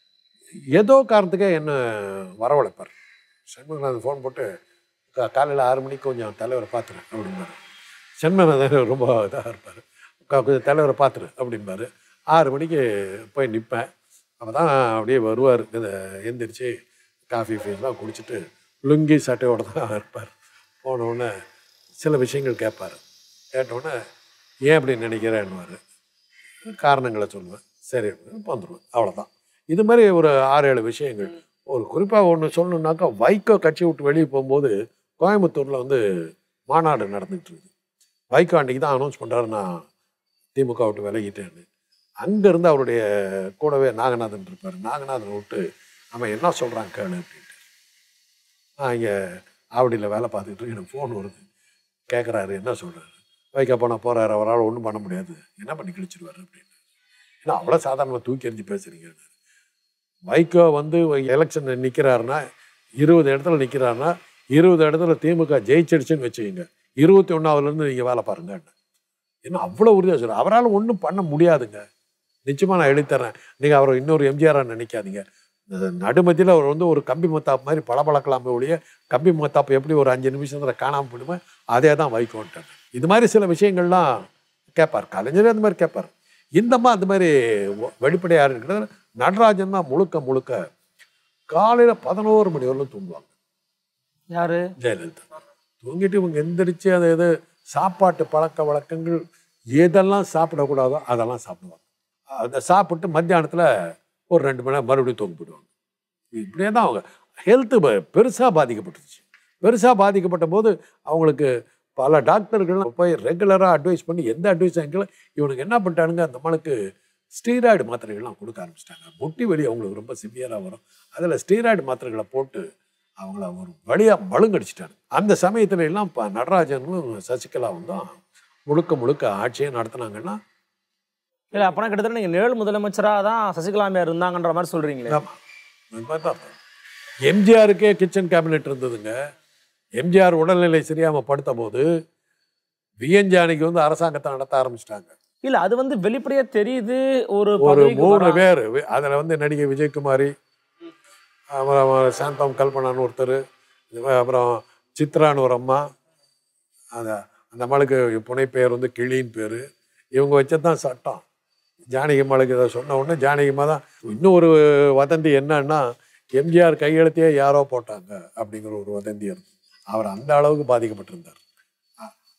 ஏதோ காரணத்துக்கே என்ன வரவழைப்பார் சண்முகநாதன் ஃபோன் போட்டு கா காலையில் ஆறு மணிக்கு கொஞ்சம் தலைவரை பார்த்துரு அப்படிம்பாரு சண்முகநாதன் ரொம்ப இதாக இருப்பார் கொஞ்சம் தலைவரை பார்த்துரு அப்படிம்பாரு ஆறு மணிக்கு போய் நிற்பேன் அப்போ தான் அப்படியே வருவார் இந்த எந்திரிச்சு காஃபி ஃபீஸ்லாம் குடிச்சிட்டு லுங்கி சட்டையோட தான் இருப்பார் போன உடனே சில விஷயங்கள் கேட்பார் கேட்டவுடனே ஏன் அப்படி நினைக்கிறேன்னுவார் காரணங்களை சொல்லுவேன் சரி வந்துடுவேன் அவ்வளோதான் இது மாதிரி ஒரு ஆறு ஏழு விஷயங்கள் ஒரு குறிப்பாக ஒன்று சொல்லணுன்னாக்கா வைகோ கட்சி விட்டு வெளியே போகும்போது கோயம்புத்தூரில் வந்து மாநாடு நடந்துகிட்டு இருக்குது வைகோ அன்றைக்கி தான் அனௌன்ஸ் பண்ணுறாரு நான் திமுக விட்டு விலகிட்டேன்னு அங்கேருந்து அவருடைய கூடவே நாகநாதன் இருப்பார் நாகநாதன் விட்டு நம்ம என்ன சொல்கிறாங்க கேளு அப்படின்ட்டு நான் இங்கே ஆவடியில் வேலை பார்த்துக்கிட்டு இருக்கேன். எனக்கு ஃபோன் வருது கேட்குறாரு என்ன சொல்கிறாரு வைக்க போனால் போகிறாரு அவரால் ஒன்றும் பண்ண முடியாது என்ன பண்ணி கிழிச்சிருவாரு அப்படின்னு ஏன்னா அவ்வளோ சாதாரணமாக தூக்கி எறிஞ்சு பேசுறீங்க வைகோ வந்து எலெக்ஷன் நிற்கிறாருன்னா இருபது இடத்துல நிற்கிறாருன்னா இருபது இடத்துல திமுக ஜெயிச்சிடுச்சுன்னு வச்சுக்கோங்க இருபத்தி ஒன்றாவதுலேருந்து நீங்கள் வேலை பாருங்க ஏன்னா அவ்வளோ உறுதியாக சொல்கிறேன் அவரால் ஒன்றும் பண்ண முடியாதுங்க நிச்சயமாக நான் எழுதித்தரேன் நீங்கள் அவரை இன்னொரு எம்ஜிஆராக நினைக்காதீங்க இந்த நடுமத்தியில் அவர் வந்து ஒரு கம்பி மத்தாப்பு மாதிரி பளபளக்கலாமே ஒழிய கம்பி மத்தாப்பு எப்படி ஒரு அஞ்சு நிமிஷத்தில் காணாமல் போயிடுமோ அதே தான் வைக்கோன்ட்டாங்க இது மாதிரி சில விஷயங்கள்லாம் கேட்பார் கலைஞரே அந்த மாதிரி கேட்பார் இந்தம்மா அந்த மாதிரி ஒ- வெளிப்படையா இருக்கிறது நடராஜன் தான் முழுக்க முழுக்க காலையில் பதினோரு மணி வரலும் தூங்குவாங்க யாரு ஜெயலலிதா தூங்கிட்டு இவங்க எந்திரிச்சு அதை எது சாப்பாட்டு பழக்க வழக்கங்கள் எதெல்லாம் சாப்பிடக்கூடாதோ அதெல்லாம் சாப்பிடுவாங்க அதை சாப்பிட்டு மத்தியானத்தில் ஒரு ரெண்டு மணி நேரம் மறுபடியும் தூங்கி போயிடுவாங்க இப்படியே தான் அவங்க ஹெல்த்து பெருசாக பாதிக்கப்பட்டுருச்சு பெருசாக பாதிக்கப்பட்ட போது அவங்களுக்கு பல டாக்டர்கள் போய் ரெகுலராக அட்வைஸ் பண்ணி எந்த அட்வைஸ் எங்களை இவனுக்கு என்ன பண்ணிட்டானுங்க அந்த மனுக்கு ஸ்டீராய்டு மாத்திரைகள்லாம் கொடுக்க ஆரம்பிச்சிட்டாங்க முட்டி வலி அவங்களுக்கு ரொம்ப சிவியராக வரும் அதில் ஸ்டீராய்டு மாத்திரைகளை போட்டு அவங்கள ஒரு வழியாக மழுங்கடிச்சிட்டாங்க அந்த சமயத்துல எல்லாம் இப்போ நடராஜனும் சசிகலாவும் தான் முழுக்க முழுக்க ஆட்சியை நடத்துனாங்கன்னா இல்ல அப்பனா கிட்டத்தட்ட நீங்க நிழல் முதலமைச்சரா தான் சசிகலா அம்மையார் இருந்தாங்கன்ற மாதிரி சொல்றீங்களே ஆமா. அந்த மாதிரி தான் இருக்கும். எம்ஜிஆருக்கே கிச்சன் கேபினெட் இருந்ததுங்க எம்ஜிஆர் உடல்நிலை சரியாம படுத்த போது விஎன்ஜானிக்கு வந்து அரசாங்கத்தை நடத்த ஆரம்பிச்சிட்டாங்க இல்ல அது வந்து வெளிப்படையா தெரியுது ஒரு ஒரு பதவிக்கு மூணு வரா- பேர் அதில் வந்து நடிகை விஜயகுமாரி அப்புறம் சாந்தம் கல்பனான்னு ஒருத்தர் அப்புறம் சித்ரான்னு ஒரு அம்மா அந்த அந்த அம்மாளுக்கு புனை பெயர் வந்து கிளின்னு பேர் இவங்க வச்சது தான் சட்டம் ஜானகி அம்மாளுக்கு இதை சொன்ன உடனே ஜானகி அம்மா தான் இன்னும் ஒரு வதந்தி என்னன்னா எம்ஜிஆர் கையெழுத்தையே யாரோ போட்டாங்க அப்படிங்கிற ஒரு வதந்தி இருக்கு அவர் அந்த அளவுக்கு பாதிக்கப்பட்டிருந்தார் அ-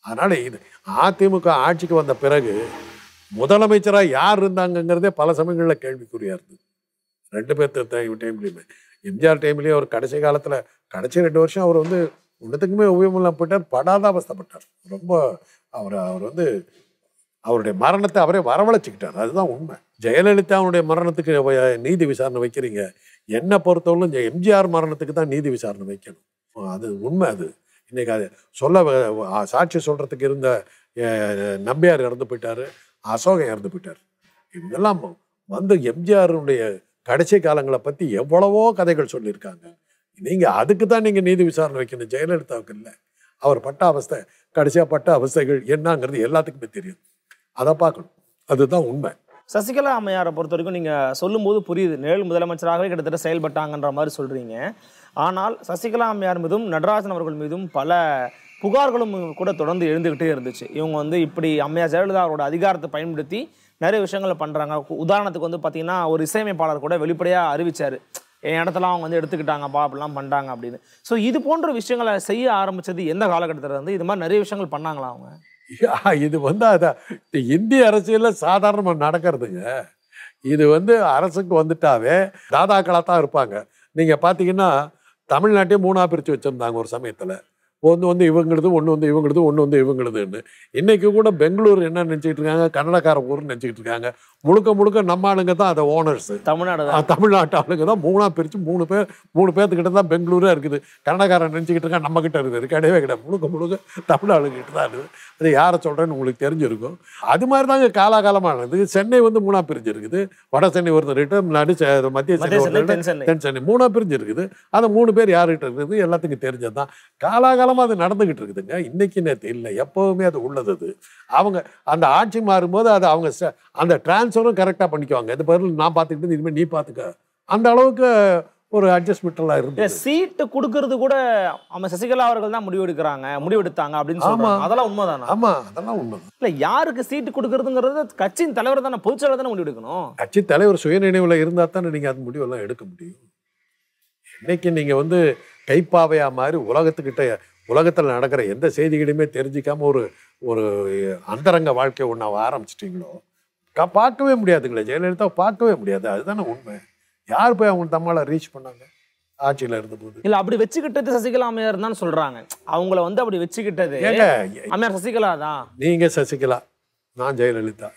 அதனால இது அதிமுக ஆட்சிக்கு வந்த பிறகு முதலமைச்சரா யார் இருந்தாங்கங்கிறதே பல சமயங்களில் கேள்விக்குறியா இருந்தது ரெண்டு பேர்த்து டைம்லையுமே எம்ஜிஆர் டைம்லயே அவர் கடைசி காலத்துல கடைசி ரெண்டு வருஷம் அவர் வந்து ஒன்றுத்துக்குமே உபயோகம் போட்டார் படாத அவஸ்தைப்பட்டார் ரொம்ப அவர் அவர் வந்து அவருடைய மரணத்தை அவரே வரவழைச்சிக்கிட்டார் அதுதான் உண்மை ஜெயலலிதாவுடைய மரணத்துக்கு வ- நீதி விசாரணை வைக்கிறீங்க என்னை பொறுத்தவரைக்கும் இந்த எம்ஜிஆர் மரணத்துக்கு தான் நீதி விசாரணை வைக்கணும் அது உண்மை அது இன்னைக்கு அது சொல்ல வ- ஆ, சாட்சி சொல்றதுக்கு இருந்த அஹ், நம்பியார் இறந்து போயிட்டாரு அசோகன் இறந்து போயிட்டார் இவங்கெல்லாம் வந்து எம்ஜிஆருடைய கடைசி காலங்களை பத்தி எவ்வளவோ கதைகள் சொல்லியிருக்காங்க நீங்க அதுக்கு தான் நீங்க நீதி விசாரணை வைக்கணும் ஜெயலலிதாவுக்கு இல்லை அவர் பட்ட அவஸ்தை கடைசியா பட்ட அவஸ்தைகள் என்னங்கிறது எல்லாத்துக்குமே தெரியும் அதை பார்க்கணும் அதுதான் உண்மை சசிகலா அம்மையாரை பொறுத்த வரைக்கும் நீங்க சொல்லும்போது புரியுது நிழல் முதலமைச்சராகவே கிட்டத்தட்ட செயல்பட்டாங்கன்ற மாதிரி சொல்றீங்க ஆனால் சசிகலா அம்மையார் மீதும் நடராஜன் அவர்கள் மீதும் பல புகார்களும் கூட தொடர்ந்து எழுந்துகிட்டே இருந்துச்சு இவங்க வந்து இப்படி அம்மையார் ஜெயலலிதா அவரோட அதிகாரத்தை பயன்படுத்தி நிறைய விஷயங்களை பண்றாங்க உதாரணத்துக்கு வந்து பாத்தீங்கன்னா ஒரு இசையமைப்பாளர் கூட வெளிப்படையா அறிவிச்சாரு என் இடத்துல அவங்க வந்து எடுத்துக்கிட்டாங்கப்பா அப்படிலாம் பண்றாங்க அப்படின்னு ஸோ இது போன்ற விஷயங்களை செய்ய ஆரம்பிச்சது எந்த காலகட்டத்தில் இருந்து இது மாதிரி நிறைய விஷயங்கள் பண்ணாங்களா அவங்க யா, இது வந்து அதான் இந்த இந்திய அரசியல்ல சாதாரணமா நடக்கிறதுங்க இது வந்து அரசுக்கு வந்துட்டாவே தாதாக்களாக தான் இருப்பாங்க நீங்க பாத்தீங்கன்னா தமிழ்நாட்டையே மூணா பிரிச்சு வச்சிருந்தாங்க ஒரு சமயத்துல ஒன்று வந்து இவங்களுது ஒன்று வந்து இவங்களுது ஒன்று வந்து இவங்களுதுன்னு இன்னைக்கு கூட பெங்களூர் என்ன நினச்சிக்கிட்டு இருக்காங்க கன்னடக்கார ஊர்னு நினச்சிக்கிட்டு இருக்காங்க முழுக்க முழுக்க நம்ம ஆளுங்க தான் அதை ஓனர்ஸ் தமிழ்நாடு தான் தமிழ்நாட்டு ஆளுங்க தான் மூணா பிரிச்சு மூணு பேர் மூணு பேர்த்துக்கிட்ட தான் பெங்களூரே இருக்குது கன்னடக்காரன் நினச்சிக்கிட்டு இருக்கா நம்ம கிட்ட இருக்குது கிடையவே கிடையாது முழுக்க முழுக்க தமிழ் ஆளுங்கிட்ட தான் இருக்குது அது யாரை சொல்கிறேன்னு உங்களுக்கு தெரிஞ்சிருக்கும் அது மாதிரி தாங்க காலாகாலமானது சென்னை வந்து மூணா பிரிஞ்சு இருக்குது வட சென்னை ஒருத்தர் ரிட்டர்ன் நடு செ- மத்திய சென்னை மத்திய சென்னை ஒருத்தர் தென் சென்னை தென் சென்னை மூணா பிரிஞ்சு இருக்குது அந்த மூணு பேர் யாருகிட்ட இருக்குது எல்லாத்துக்கும் தெரிஞ்சது தான் காலாகாலமாக அது நடந்துகிட்டு இருக்குதுங்க இன்னைக்கு நேற்று இல்லை எப்போவுமே அது உள்ளது அது அவங்க அந்த ஆட்சி மாறும்போது அது அவங்க ச- அந்த டிரான்ஸ்ஃபரும் கரெக்டாக பண்ணிக்குவாங்க இது பதில் நான் பார்த்துக்கிட்டு இனிமேல் நீ பார்த்துக்க அந்த அளவுக்கு ஒரு அட்ஜஸ்ட்மெண்ட் எல்லாம் இல்ல இருந்தது சீட்டு கொடுக்கறது கூட நம்ம சசிகலா அவர்கள் தான் முடிவெடுக்கிறாங்க முடிவெடுத்தாங்க அப்படின்னு சொல்றாங்க ஆமா. அதெல்லாம் உண்மைதானா ஆமா அதெல்லாம் உண்மை இல்ல யாருக்கு சீட்டு கொடுக்கறதுங்கிறது கட்சியின் தலைவர் தானே பொதுச்செயலாளர் தானே முடிவெடுக்கணும் கட்சி தலைவர் சுயநினைவில் இருந்தால் தானே நீங்கள் அந்த முடிவெல்லாம் எடுக்க முடியும் இன்னைக்கு நீங்கள் வந்து கைப்பாவையா மாதிரி உலகத்துக்கிட்ட உலகத்தில் நடக்கிற எந்த செய்திகளையுமே தெரிஞ்சிக்காம ஒரு ஒரு அந்தரங்க வாழ்க்கை ஒன்று ஆரம்பிச்சிட்டிங்களோ க- பார்க்கவே முடியாதுங்களே ஜெயலலிதா பார்க்கவே முடியாது அதுதானே உண்மை யார் போய் அவங்க தம்மால ரீச் பண்ணாங்க ஆட்சியில் இருந்தபோது இல்ல அப்படி வச்சுக்கிட்டது சசிகலா அம்மையார் தான் சொல்றாங்க அவங்கள வந்து அப்படி வச்சுக்கிட்டது ஏங்க அம்மையார் சசிகலா தான் நீங்கள் சசிகலா நான் ஜெயலலிதா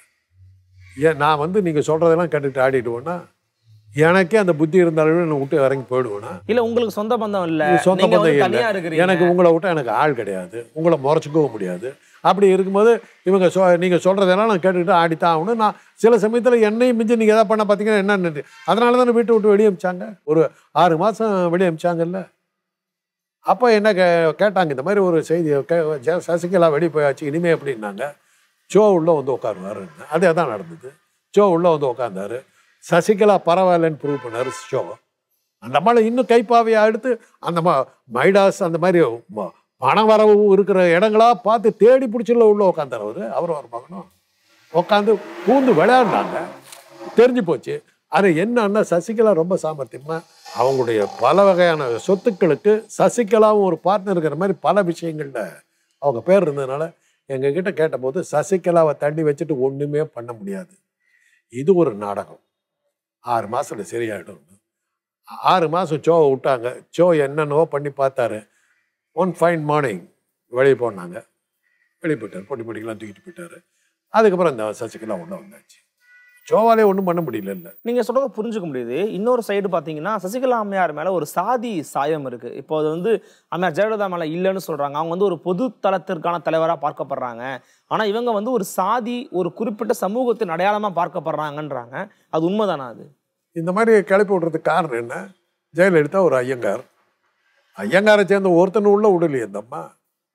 ஏன் நான் வந்து நீங்கள் சொல்கிறதெல்லாம் கேட்டுட்டு ஆடிடுவேன்னா எனக்கே அந்த புத்தி இருந்தாலும் நான் விட்டு இறங்கி போயிடுவேனா இல்ல உங்களுக்கு சொந்த பந்தம் இல்ல இது சொந்த நீங்க வந்து பந்தம் தனியா இல்லை இருக்கிறீங்க எனக்கு உங்களை விட்டா எனக்கு ஆள் கிடையாது உங்களை முறைச்சிக்கவும் முடியாது அப்படி இருக்கும்போது இவங்க சொ நீங்கள் சொல்கிறதெல்லாம் நான் கேட்டுக்கிட்டு ஆடித்தான் ஆகணும் நான் சில சமயத்தில் என்னையும் மிஞ்சி நீங்கள் எதாவது பண்ண பார்த்தீங்கன்னா என்னன்னு அதனால தானே வீட்டை விட்டு வெளியே அமிச்சாங்க ஒரு ஆறு மாதம் வெளியே அமிச்சாங்கல்ல அப்போ என்ன கே கேட்டாங்க இந்த மாதிரி ஒரு செய்தி கே ஜெ- சசிகலா வெளியே போயாச்சு இனிமே அப்படின்னாங்க ஜோ உள்ளே வந்து உட்காருவாருன்னு அதே தான் நடந்தது ஜோ உள்ளே வந்து உட்காந்தாரு சசிகலா பரவாயில்லன்னு ப்ரூவ் பண்ணாரு ஷோ அந்த மாதிரி இன்னும் கைப்பாவையை எடுத்து அந்த ம- மைடாஸ் அந்த மாதிரி ம- பண வரவு இருக்கிற இடங்களா பார்த்து தேடி பிடிச்சில உள்ள உட்காந்தார் அவரு அவரும் ஒரு மகனும் உட்காந்து பூந்து விளையாடினாங்க தெரிஞ்சு போச்சு அது என்னன்னா சசிகலா ரொம்ப சாமர்த்தியமா அவங்களுடைய பல வகையான சொத்துக்களுக்கு சசிகலாவும் ஒரு பார்ட்னர் இருக்கிற மாதிரி பல விஷயங்கள்ல அவங்க பேர் இருந்ததுனால எங்ககிட்ட கேட்டபோது சசிகலாவை தண்ணி வச்சுட்டு ஒண்ணுமே பண்ண முடியாது இது ஒரு நாடகம் ஆறு மாசத்துல சரியாயிடும் ஆறு மாசம் சோவை விட்டாங்க சோ என்னென்னவோ பண்ணி பார்த்தாரு ஒன் ஃபைன் மார்னிங் வெளியே போனாங்க வெளியே போயிட்டார் பொடி பொடிக்கெல்லாம் தூக்கிட்டு போயிட்டாரு அதுக்கப்புறம் இந்த சசிகலா உள்ள வந்தாச்சு சோவாலே ஒன்றும் பண்ண முடியல இல்லை நீங்க சொல்றத புரிஞ்சுக்க முடியுது இன்னொரு சைடு பாத்தீங்கன்னா சசிகலா அம்மையார் மேல ஒரு சாதி சாயம் இருக்கு இப்போ அது வந்து அம்மையார் ஜெயலலிதா மேல இல்லைன்னு சொல்றாங்க அவங்க வந்து ஒரு பொது தளத்திற்கான தலைவரா பார்க்கப்படுறாங்க ஆனா இவங்க வந்து ஒரு சாதி ஒரு குறிப்பிட்ட சமூகத்தின் அடையாளமா பார்க்கப்படுறாங்கன்றாங்க அது உண்மைதானா அது இந்த மாதிரி கிளப்பி விடுறதுக்கு காரணம் என்ன ஜெயலலிதா ஒரு ஐயங்கார் ஐயங்காரை சேர்ந்த ஒருத்தன் உள்ள விடலையே அந்த அம்மா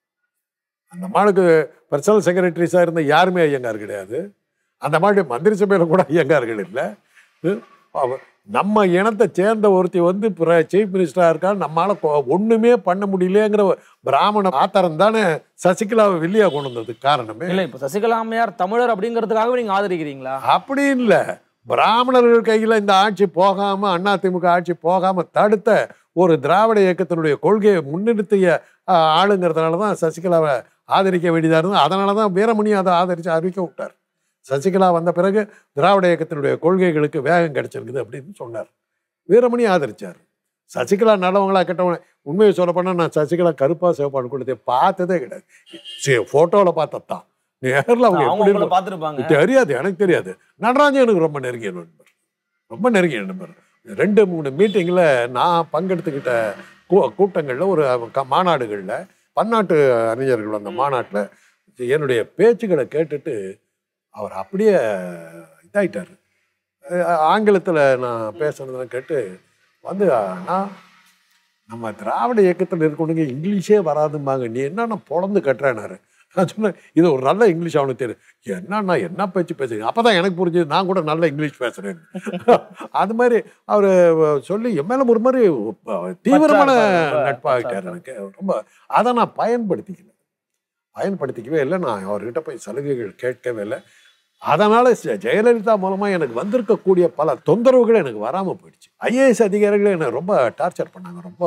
அந்த அம்மாளுக்கு பர்சனல் செக்ரட்டரிஸாக இருந்த யாருமே ஐயங்கார் கிடையாது அந்த அம்மாவுடைய மந்திரி சபையில் கூட ஐயங்கார்கள் இல்லை ஹம், அவ- நம்ம இனத்தை சேர்ந்த ஒருத்தி வந்து சீஃப் மினிஸ்டராக இருக்கா நம்மளால கொ- ஒண்ணுமே பண்ண முடியலையேங்கிற பிராமண ஆத்தரம் தானே சசிகலாவை வெளியே கொண்டு வந்ததுக்கு காரணமே இல்ல இப்போ சசிகலா அம்மையார் தமிழர் அப்படிங்கிறதுக்காகவே நீங்க ஆதரிக்கிறீங்களா அப்படி இல்லை பிராமணர்கள் கையில் இந்த ஆட்சி போகாம அதிமுக ஆட்சி போகாம தடுத்த ஒரு திராவிட இயக்கத்தினுடைய கொள்கையை முன்னிறுத்திய ஆஹ், ஆளுங்கிறதுனால தான் சசிகலாவை ஆதரிக்க வேண்டியதாக இருந்தது அதனால தான் வீரமணி அதை ஆதரித்து அறிவிக்க விட்டார் சசிகலா வந்த பிறகு திராவிட இயக்கத்தினுடைய கொள்கைகளுக்கு வேகம் கிடைச்சிருக்குது அப்படின்னு சொன்னார் வீரமணி ஆதரிச்சார் சசிகலா நல்லவங்களா கெட்டவங்க உண்மையை சொல்ல போனால் நான் சசிகலா கருப்பா சிவப்பாடு கொடுத்தே பார்த்ததே கிடையாது சரி ஃபோட்டோவில் பார்த்ததான் நேரில் அவங்க அவங்க எப்படி உங்களை பார்த்துருப்பாங்க தெரியாது எனக்கு தெரியாது நடராஜன் எனக்கு ரொம்ப நெருங்கிய நண்பர் ரொம்ப நெருங்கிய நண்பர் ரெண்டு மூணு மீட்டிங்கில் நான் பங்கெடுத்துக்கிட்ட கூ- கூட்டங்கள்ல ஒரு க- மாநாடுகள்ல பன்னாட்டு அறிஞர்கள் அந்த மாநாட்டில் என்னுடைய பேச்சுக்களை கேட்டுட்டு அவர் அப்படியே இதாயிட்டார் ஆங்கிலத்தில் நான் பேசுனதெல்லாம் கேட்டு வந்து நான் நம்ம திராவிட இயக்கத்தில் இருக்கணுங்க இங்கிலீஷே வராதும்பாங்க நீ என்னன்னா பொழந்து கட்டுறேனாரு நான் சொன்னேன் இது ஒரு நல்ல இங்கிலீஷ் அவனுக்கு தெரியும் என்னன்னா என்ன பேச்சு பேசுறீங்க அப்போ தான் எனக்கு புரிஞ்சது நான் கூட நல்ல இங்கிலீஷ் பேசுகிறேன் அது மாதிரி அவர் சொல்லி என் மேலே ஒரு மாதிரி தீவிரமான பற்றா இருப்பாரு, ரொம்ப நட்பாகிட்டார் எனக்கு ரொம்ப அதை நான் பயன்படுத்திக்கல பயன்படுத்திக்கவே இல்லை நான் அவர்கிட்ட போய் சலுகைகள் கேட்கவே இல்லை அதனால ஜெ- ஜெயலலிதா மூலமா எனக்கு வந்திருக்கக்கூடிய பல தொந்தரவுகள் எனக்கு வராம போயிடுச்சு ஐஏஎஸ் அதிகாரிகள் என்னை ரொம்ப டார்ச்சர் பண்ணாங்க ரொம்ப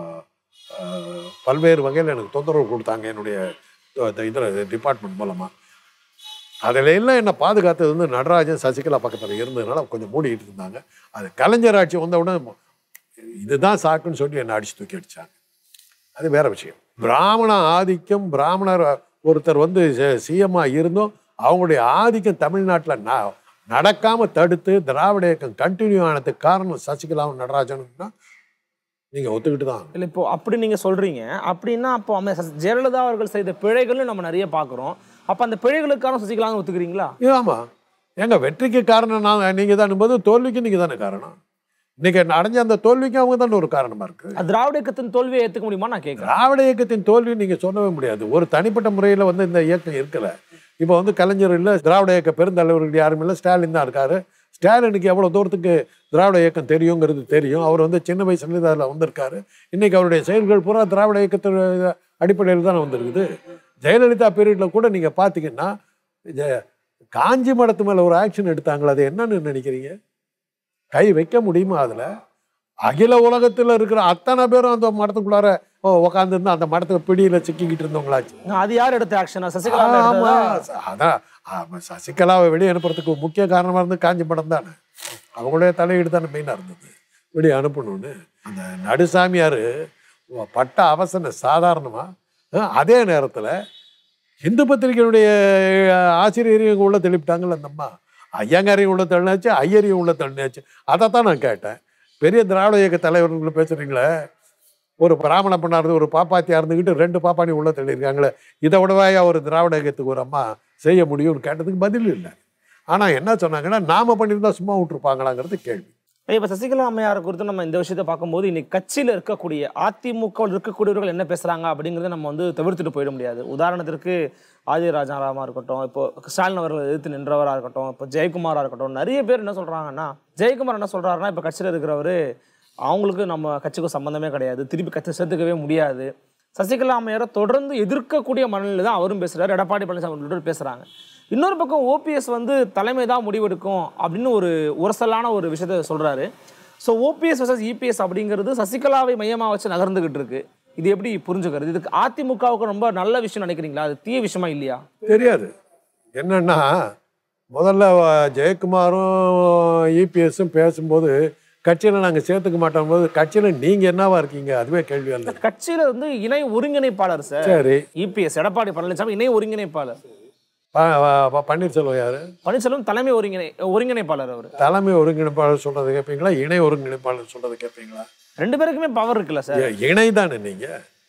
அஹ், பல்வேறு வகையில் எனக்கு தொந்தரவு கொடுத்தாங்க என்னுடைய இதில் டிபார்ட்மெண்ட் மூலமா அதில் எல்லாம் என்னை பாதுகாத்தது வந்து நடராஜன் சசிகலா பக்கத்தில் இருந்ததுனால கொஞ்சம் மூடிக்கிட்டு இருந்தாங்க அது கலைஞர் ஆட்சி வந்த உடனே இதுதான் சாக்குன்னு சொல்லி என்னை அடிச்சு தூக்கி அடிச்சாங்க அது வேற விஷயம் பிராமண ஆதிக்கம் பிராமணர் ஒருத்தர் வந்து சிஎம்மாக இருந்தும் அவங்களுடைய ஆதிக்கம் தமிழ்நாட்டில் ந நடக்காம தடுத்து திராவிட இயக்கம் கண்டினியூ ஆனதுக்கு காரணம் சசிகலாவும் நடராஜனும் நீங்க ஒத்துக்கிட்டு தான் இல்ல இப்போ அப்படி நீங்க சொல்றீங்க அப்படின்னா அப்போ அம்மா சசி- ஜெயலலிதா அவர்கள் செய்த பிழைகளும் நம்ம நிறைய பார்க்குறோம் அப்ப அந்த பிழைகளுக்கான சசிகலான்னு ஒத்துக்கிறீங்களா இது ஆமா எங்க வெற்றிக்கு காரணம் நான் நீங்க தான் போது தோல்விக்கு நீங்க தானே காரணம் இன்னைக்கு அடைஞ்ச அந்த தோல்விக்கு அவங்க தானே ஒரு காரணமா இருக்கு அது திராவிட இயக்கத்தின் தோல்வியை ஏத்துக்க முடியுமா நான் கேட்கிறேன் திராவிட இயக்கத்தின் தோல்வி நீங்க சொல்லவே முடியாது ஒரு தனிப்பட்ட முறையில் வந்து இந்த இயக்கம் இருக்கல இப்போ வந்து கலைஞர் இல்லை திராவிட இயக்க பெருந்தலைவர்கள் யாரும் இல்லை ஸ்டாலின் தான் இருக்காரு ஸ்டாலினுக்கு எவ்வளோ தூரத்துக்கு திராவிட இயக்கம் தெரியுங்கிறது தெரியும் அவர் வந்து சின்ன வயசுலேருந்து அதில் வந்திருக்காரு இன்னைக்கு அவருடைய செயல்கள் பூரா திராவிட இயக்கத்தின் அடிப்படையில் தானே வந்திருக்குது ஜெயலலிதா பீரியடில் கூட நீங்கள் பார்த்தீங்கன்னா ஜெ- காஞ்சி மடத்து மேலே ஒரு ஆக்ஷன் எடுத்தாங்களே அது என்னன்னு நினைக்கிறீங்க கை வைக்க முடியுமா அதில் அகில உலகத்தில் இருக்கிற அத்தனை பேரும் அந்த மடத்துக்குள்ளார உட்காந்துருந்து அந்த மடத்துக்கு பிடியில் சிக்கிக்கிட்டு இருந்தவங்களாச்சு அது யார் எடுத்த ஆக்ஷனா சசிகலா ஆமா எடுத்ததா? அதான் ஆமா, சசிகலாவை வெளியே அனுப்புறதுக்கு முக்கிய காரணமா இருந்து காஞ்சி படம் தானே அவங்களுடைய தலையீடு தானே மெயினாக இருந்தது வெளியே அனுப்பணும்னு அந்த நடுசாமியார் பட்ட அவசன சாதாரணமா அஹ், அதே நேரத்தில் இந்து பத்திரிகையினுடைய ஆசிரியரையும் உள்ள தெளிப்பிட்டாங்கல்ல அந்த அம்மா ஐயங்காரையும் உள்ள தள்ளினாச்சு ஐயரையும் உள்ள தள்ளினாச்சு அதை தான் நான் கேட்டேன் பெரிய திராவிட இயக்க தலைவர்கள் பேசுறீங்களே ஒரு பிராமண பொண்ணா இருந்து ஒரு பாப்பாத்தியா இருந்துக்கிட்டு ரெண்டு பாப்பானி உள்ள தள்ளியிருக்காங்களே இதை விடவாயா ஒரு திராவிட இயக்கத்துக்கு ஒரு அம்மா செய்ய முடியும்னு கேட்டதுக்கு பதில் இல்லை ஆனா என்ன சொன்னாங்கன்னா நாம பண்ணியிருந்தா சும்மா விட்டுருப்பாங்களாங்கிறது கேள்வி இப்ப சசிகலா அம்மையார் குறித்து நம்ம இந்த விஷயத்தை பார்க்கும்போது இன்னைக்கு கட்சியில இருக்கக்கூடிய அதிமுக வில் இருக்கக்கூடியவர்கள் என்ன பேசுறாங்க அப்படிங்கறத நம்ம வந்து தவிர்த்துட்டு போயிட முடியாது உதாரணத்திற்கு ஆதி ராஜாராமா இருக்கட்டும் இப்போ ஸ்டாலின் அவர்கள் எதிர்த்து நின்றவரா இருக்கட்டும் இப்போ ஜெயக்குமாரா இருக்கட்டும் நிறைய பேர் என்ன சொல்றாங்கன்னா ஜெயக்குமார் என்ன சொல்றாருன்னா இப்ப கட்சியில இருக்கிறவரு அவங்களுக்கு நம்ம கட்சிக்கும் சம்பந்தமே கிடையாது திருப்பி கட்சி சேர்த்துக்கவே முடியாது சசிகலா அம்மையாரை தொடர்ந்து எதிர்க்கக்கூடிய மனநிலை தான் அவரும் பேசுறாரு எடப்பாடி பழனிசாமி உள்ளிட்டோர் பேசுறாங்க இன்னொரு பக்கம் ஓபிஎஸ் வந்து தலைமை தான் முடிவெடுக்கும் அப்படின்னு ஒரு உரசலான ஒரு விஷயத்த சொல்றாரு ஸோ ஓபிஎஸ் vs இபிஎஸ் அப்படிங்கிறது சசிகலாவை மையமாக வச்சு நகர்ந்துகிட்டு இருக்கு இது எப்படி புரிஞ்சுக்கிறது இதுக்கு அதிமுகவுக்கு ரொம்ப நல்ல விஷயம் நினைக்கிறீங்களா அது தீய விஷயமா இல்லையா தெரியாது என்னன்னா முதல்ல அஹ், ஜெயக்குமாரும் இபிஎஸும் பேசும்போது கட்சியில் நாங்கள் சேர்த்துக்க மாட்டோம் போது கட்சியில் நீங்கள் என்னவா இருக்கீங்க அதுவே கேள்வி அல்ல கட்சியில வந்து இணை ஒருங்கிணைப்பாளர் சார் சரி இபிஎஸ் எடப்பாடி பழனிசாமி இணை ஒருங்கிணைப்பாளர் ப- ப- ப- பன்னீர்செல்வம் யாரு பன்னீர்செல்வம் தலைமை ஒருங்கிணை ஒருங்கிணைப்பாளர் அவர் தலைமை ஒருங்கிணைப்பாளர் சொல்றது கேட்பீங்களா இணை ஒருங்கிணைப்பாளர் சொல்றது கேட்பீங்களா ரெண்டு பேருக்குமே பவர் இருக்குல்ல சார் ஏ- இணை தானே நீங்க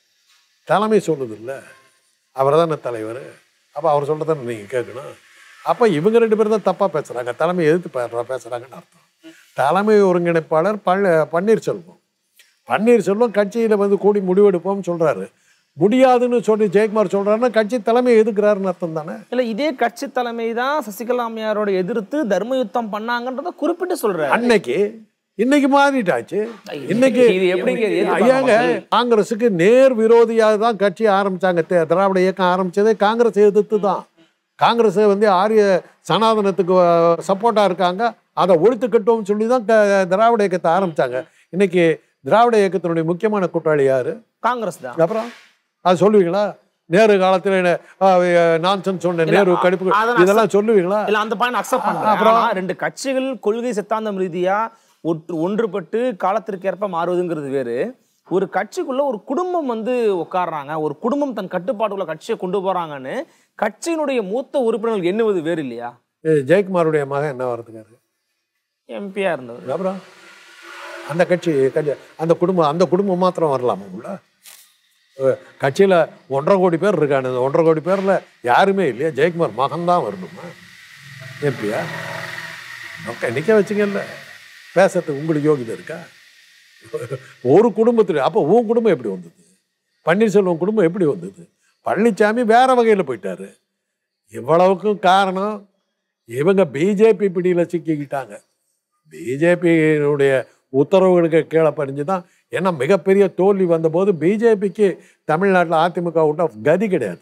தலைமை சொல்லுது இல்ல அவர் தானே தலைவர் அப்போ அவர் சொல்றதை நீங்க கேட்கணும் அப்போ இவங்க ரெண்டு பேரும் தான் தப்பா பேசுறாங்க தலைமை எதிர்த்து பே- பேசுறாங்கன்னு அர்த்தம் தலைமை ஒருங்கிணைப்பாளர் பழ பன்னீர்செல்வம் பன்னீர்செல்வம் கட்சியில வந்து கூடி முடிவெடுப்போம்னு சொல்றாரு முடியாதுன்னு சொல்லி ஜெயக்குமார் சொல்றாருன்னா கட்சி தலைமை எதுக்குறாருன்னு அர்த்தம் தானே இல்ல இதே கட்சி தலைமை தான் சசிகலா அம்மையாரோட எதிர்த்து தர்ம யுத்தம் பண்ணாங்கன்றத குறிப்பிட்டு சொல்றாரு அன்னைக்கு இன்னைக்கு மாறிட்டாச்சு இன்னைக்கு இது எப்படிங்க இது ஏத்துப்பாங்க ஐயாங்க மக்கள்? காங்கிரஸுக்கு நேர் விரோதியாக தான் கட்சி ஆரம்பிச்சாங்க தே- திராவிட இயக்கம் ஆரம்பிச்சதே காங்கிரஸ் எதிர்த்து தான் காங்கிரஸ் வந்து ஆரிய சனாதனத்துக்கு சப்போர்ட்டா இருக்காங்க அதை ஒழித்து கட்டுவோம்னு சொல்லி தான் க- திராவிட இயக்கத்தை ஆரம்பிச்சாங்க இன்னைக்கு திராவிட இயக்கத்தினுடைய முக்கியமான கூட்டாளி யாரு காங்கிரஸ் தான் அப்புறம் அது சொல்லுவீங்களா நேரு காலத்துல நான்சன் சொன்ன நேரு கடிப்பு அதை நான் இதெல்லாம் சொல்லுவீங்களா இல்ல அந்த பாயிண்ட் அக்செப்ட் பண்றேன் அப்புறம்? ஆனா, ரெண்டு கட்சிகள் கொள்கை சித்தாந்தம் ரீதியா ஒற்று ஒன்றுபட்டு காலத்திற்கேற்ப மாறுவதுங்கிறது வேறு ஒரு கட்சிக்குள்ள ஒரு குடும்பம் வந்து உட்கார்றாங்க ஒரு குடும்பம் தன் கட்டுப்பாட்டுக்குள்ள கட்சியை கொண்டு போறாங்கன்னு கட்சியினுடைய மூத்த உறுப்பினர்கள் எண்ணுவது வேறு இல்லையா ஏய், ஜெயக்குமாருடைய மகன் என்ன வரதுக்காரு எம்பியா இருந்தவர் அப்புறம் அந்த கட்சி கட்சி அந்த குடும்பம் அந்த குடும்பம் மாத்திரம் வரலாமா உள்ள அஹ், கட்சியில ஒன்றரை கோடி பேர் இருக்காங்க அந்த ஒன்றரை கோடி பேர்ல யாருமே இல்லையா ஜெயக்குமார் மகன் தான் வரணுமா எம்பியா ஓகே நிக்க வச்சுங்கல்ல பேசுறதுக்கு உங்களுக்கு யோகிதை இருக்கா ஒரு குடும்பத்துல அப்போ உன் குடும்பம் எப்படி வந்தது பன்னீர்செல்வம் குடும்பம் எப்படி வந்தது பழனிசாமி வேற வகையில போயிட்டாரு இவ்வளவுக்கும் காரணம் இவங்க பிஜேபி பிடியில் சிக்கிக்கிட்டாங்க பிஜேபியினுடைய உத்தரவுகளுக்கு கீழே பறிஞ்சு தான் ஏன்னா மிகப்பெரிய தோல்வி வந்தபோது பிஜேபிக்கு தமிழ்நாட்டில் அதிமுக விட்ட கதி கிடையாது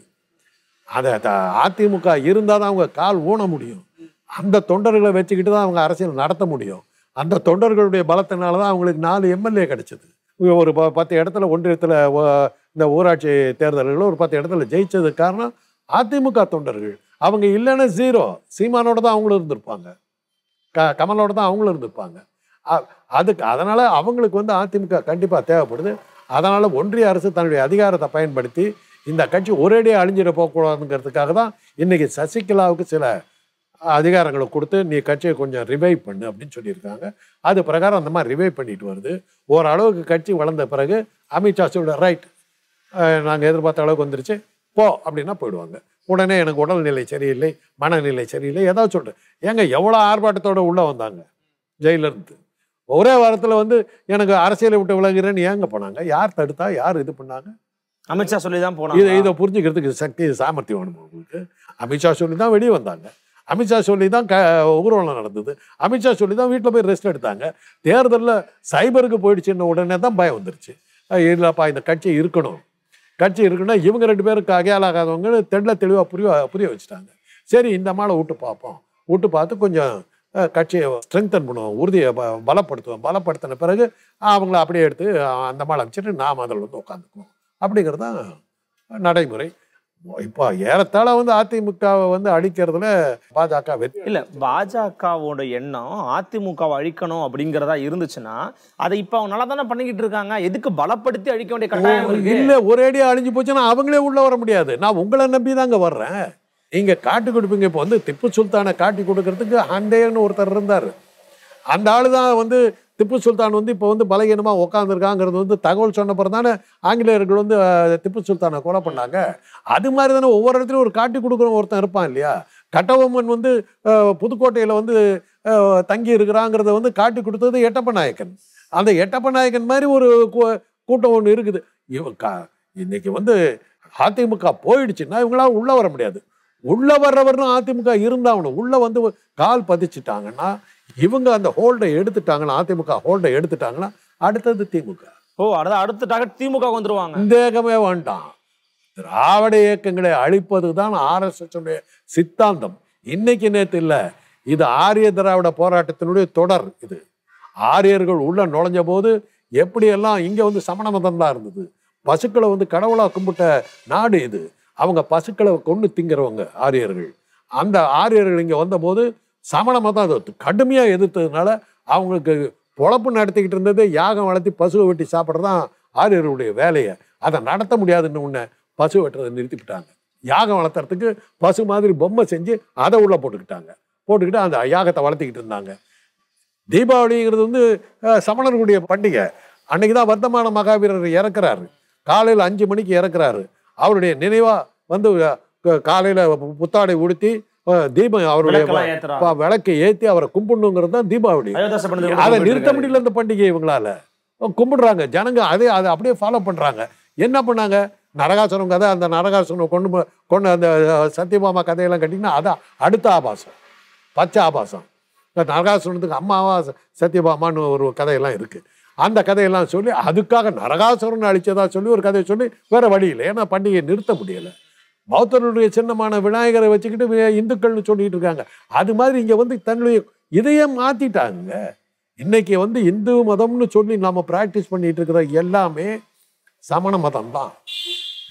அதை த- அதிமுக இருந்தால் தான் அவங்க கால் ஊன முடியும் அந்த தொண்டர்களை வச்சுக்கிட்டு தான் அவங்க அரசியல் நடத்த முடியும் அந்த தொண்டர்களுடைய பலத்தினால தான் அவங்களுக்கு நாலு எம்எல்ஏ கிடைச்சது ஒரு ப- பத்து இடத்துல ஒன்றியத்தில் இந்த ஊராட்சி தேர்தல்களில் ஒரு பத்து இடத்துல ஜெயிச்சதுக்கு காரணம் அதிமுக தொண்டர்கள் அவங்க இல்லைன்னா ஜீரோ சீமானோட தான் அவங்களும் இருந்திருப்பாங்க க கமலோட தான் அவங்களும் இருந்திருப்பாங்க அ- அதுக்கு அதனால அவங்களுக்கு வந்து அதிமுக கண்டிப்பாக தேவைப்படுது அதனால ஒன்றிய அரசு தன்னுடைய அதிகாரத்தை பயன்படுத்தி இந்த கட்சி ஒரேடியாக அழிஞ்சிட போகக்கூடாதுங்கிறதுக்காக தான் இன்னைக்கு சசிகலாவுக்கு சில அதிகாரங்களை கொடுத்து நீ கட்சியை கொஞ்சம் ரிவைவ் பண்ணு அப்படின்னு சொல்லியிருக்காங்க அது பிரகாரம் அந்த மாதிரி ரிவைவ் பண்ணிட்டு வருது ஓரளவுக்கு கட்சி வளர்ந்த பிறகு அமித்ஷா சொல்ற ரைட் நாங்கள் எதிர்பார்த்த அளவுக்கு வந்துருச்சு போ அப்படின்னா போயிடுவாங்க உடனே எனக்கு உடல்நிலை சரியில்லை மனநிலை சரியில்லை ஏதாவது சொல்கிறேன் ஏங்க எவ்வளோ ஆர்ப்பாட்டத்தோட உள்ளே வந்தாங்க ஜெயில இருந்து ஒரே வாரத்தில் வந்து எனக்கு அரசியலை விட்டு விலகுறேன்னு ஏங்க போனாங்க யார் தடுத்தா யார் இது பண்ணாங்க அமித்ஷா சொல்லி தான் இதை போனாங்க இதை புரிஞ்சுக்கிறதுக்கு சக்தி சாமர்த்தியம் வேணும் உங்களுக்கு அமித்ஷா சொல்லி தான் வெளியே வந்தாங்க அமித்ஷா சொல்லி தான் க ஊர்வலம் நடந்தது அமித்ஷா சொல்லி தான் வீட்டில் போய் ரெஸ்ட் எடுத்தாங்க தேர்தலில் சைபருக்கு போயிடுச்சுன்ன உடனே தான் பயம் வந்துருச்சு அஹ் இல்லைப்பா இந்த கட்சி இருக்கணும் கட்சி இருக்குன்னா இவங்க ரெண்டு பேருக்கு அகையாளாகாதவங்க தெள்ள தெளிவாக புரிய புரிய வச்சுட்டாங்க சரி இந்த மாலை விட்டு பார்ப்போம் விட்டு பார்த்து கொஞ்சம் அஹ், கட்சியை ஸ்ட்ரெங்தன் பண்ணுவோம் உறுதியை ப- பலப்படுத்துவோம் பலப்படுத்தின பிறகு அவங்கள அப்படியே எடுத்து அஹ், அந்த மாலை அமைச்சிட்டு நாம் அதில் வந்து உட்காந்துக்குவோம் அப்படிங்கிறது தான் நடைமுறை இப்போ ஏறத்தாழ வந்து அதிமுகவை வந்து அழிக்கிறதுல பாஜக வெற்றி இல்ல பாஜகவோட எண்ணம் அதிமுகவை அழிக்கணும் அப்படிங்கறதா இருந்துச்சுன்னா அதை இப்ப அவங்க நல்லா தானே பண்ணிக்கிட்டு இருக்காங்க எதுக்கு பலப்படுத்தி அழிக்க வேண்டிய கட்டாயம் இருக்கு இல்ல ஒரேடியா அழிஞ்சு போச்சுன்னா அவங்களே உள்ள வர முடியாது நான் உங்களை நம்பி தாங்க வர்றேன் நீங்க காட்டி கொடுப்பீங்க இப்போ வந்து திப்பு சுல்தானை காட்டி கொடுக்கறதுக்கு ஹண்டேன்னு ஒருத்தர் இருந்தார் அந்த ஆளு தான் வந்து திப்பு சுல்தான் வந்து இப்போ வந்து பலகீனமா உட்காந்துருக்காங்கிறது வந்து தகவல் சொன்ன பிறகு தானே ஆங்கிலேயர்கள் வந்து அஹ், திப்பு சுல்தானை கொலை பண்ணாங்க அது மாதிரி தானே ஒவ்வொரு இடத்துலையும் ஒரு காட்டி கொடுக்குற ஒருத்தன் இருப்பான் இல்லையா கட்டபொம்மன் வந்து அஹ், புதுக்கோட்டையில வந்து அஹ், தங்கி இருக்கிறாங்கிறத வந்து காட்டி கொடுத்தது எட்டப்ப நாயக்கன் அந்த எட்டப்ப நாயக்கன் மாதிரி ஒரு கூ- கூட்டம் ஒன்று இருக்குது இவ கா- இன்னைக்கு வந்து அதிமுக போயிடுச்சுன்னா இவங்களால உள்ள வர முடியாது உள்ள வர்றவர்னு அதிமுக இருந்தாகணும் உள்ள வந்து கால் பதிச்சுட்டாங்கன்னா இவங்க அந்த ஹோல்டை எடுத்துட்டாங்கன்னா அதிமுக ஹோல்டை எடுத்துட்டாங்கன்னா அடுத்தது திமுக ஓ அதான் அடுத்த டார்கெட் திமுக வந்துருவாங்க சந்தேகமே வேண்டாம் திராவிட இயக்கங்களை அழிப்பது தான் ஆர்எஸ்எஸ் உடைய சித்தாந்தம் இன்னைக்கு நேத்து இல்ல இது ஆரிய திராவிட போராட்டத்தினுடைய தொடர் இது ஆரியர்கள் உள்ள நுழைஞ்ச போது எப்படியெல்லாம் இங்க வந்து சமண மதம் தான் இருந்தது பசுக்களை வந்து கடவுளா கும்பிட்ட நாடு இது அவங்க பசுக்களை கொண்டு திங்கிறவங்க ஆரியர்கள் அந்த ஆரியர்கள் இங்க வந்தபோது சமண மதம் அதை கடுமையா எதிர்த்ததுனால அவங்களுக்கு பொழப்பு நடத்திக்கிட்டு இருந்தது யாகம் வளர்த்தி பசுவை வெட்டி சாப்பிட்றது தான் ஆரியர்களுடைய வேலையை அதை நடத்த முடியாதுன்னு உன்னை பசு வெட்டுறதை நிறுத்திவிட்டாங்க யாகம் வளர்த்துறதுக்கு பசு மாதிரி பொம்மை செஞ்சு அதை உள்ள போட்டுக்கிட்டாங்க போட்டுக்கிட்டு அந்த யாகத்தை வளர்த்திக்கிட்டு இருந்தாங்க தீபாவளிங்கிறது வந்து அஹ், சமணர்களுடைய பண்டிகை அன்னைக்கு தான் வர்த்தமான மகாவீரர் இறக்குறாரு காலையில் அஞ்சு மணிக்கு இறக்குறாரு அவருடைய நினைவா வந்து அஹ், காலையில பு- புத்தாடை உடுத்தி அஹ், தீபம் அவருடைய விளக்கெல்லாம் ஏத்துறாங்க. ப- விளக்கை ஏத்தி அவரை கும்பிடணுங்கிறது தான் தீபாவளி அயோத்தியாச பண்டிகை அதை கூட நிறுத்த முடியல இந்த பண்டிகை இவங்களால கும்பிடுறாங்க ஜனங்க அதே அதை அப்படியே ஃபாலோ பண்றாங்க என்ன பண்ணாங்க நரகாசுரம் கதை அந்த நரகாசுரம் கொண்டு போ- கொண்டு அந்த அஹ், சத்யபாமா கதையெல்லாம் கட்டிங்கன்னா அதான் அடுத்த ஆபாசம் பச்சை ஆபாசம் இந்த நரகாசுரத்துக்கு அம்மாவா ச- சத்யபாமான்னு ஒரு கதையெல்லாம் இருக்கு அந்த கதையெல்லாம் சொல்லி அதுக்காக நரகாசுரன் அழிச்சதா சொல்லி ஒரு கதையை சொல்லி வேற வழி இல்லை ஏன்னா பண்டிகையை நிறுத்த முடியல பௌத்தருடைய சின்னமான விநாயகரை வச்சுக்கிட்டு வி- இந்துக்கள்னு சொல்லிட்டு இருக்காங்க அது மாதிரி இங்க வந்து தன்னுடைய இதையே மாத்திட்டாங்க இன்னைக்கு வந்து இந்து மதம்னு சொல்லி நாம பிராக்டிஸ் பண்ணிட்டு இருக்கிற எல்லாமே சமண மதம் தான்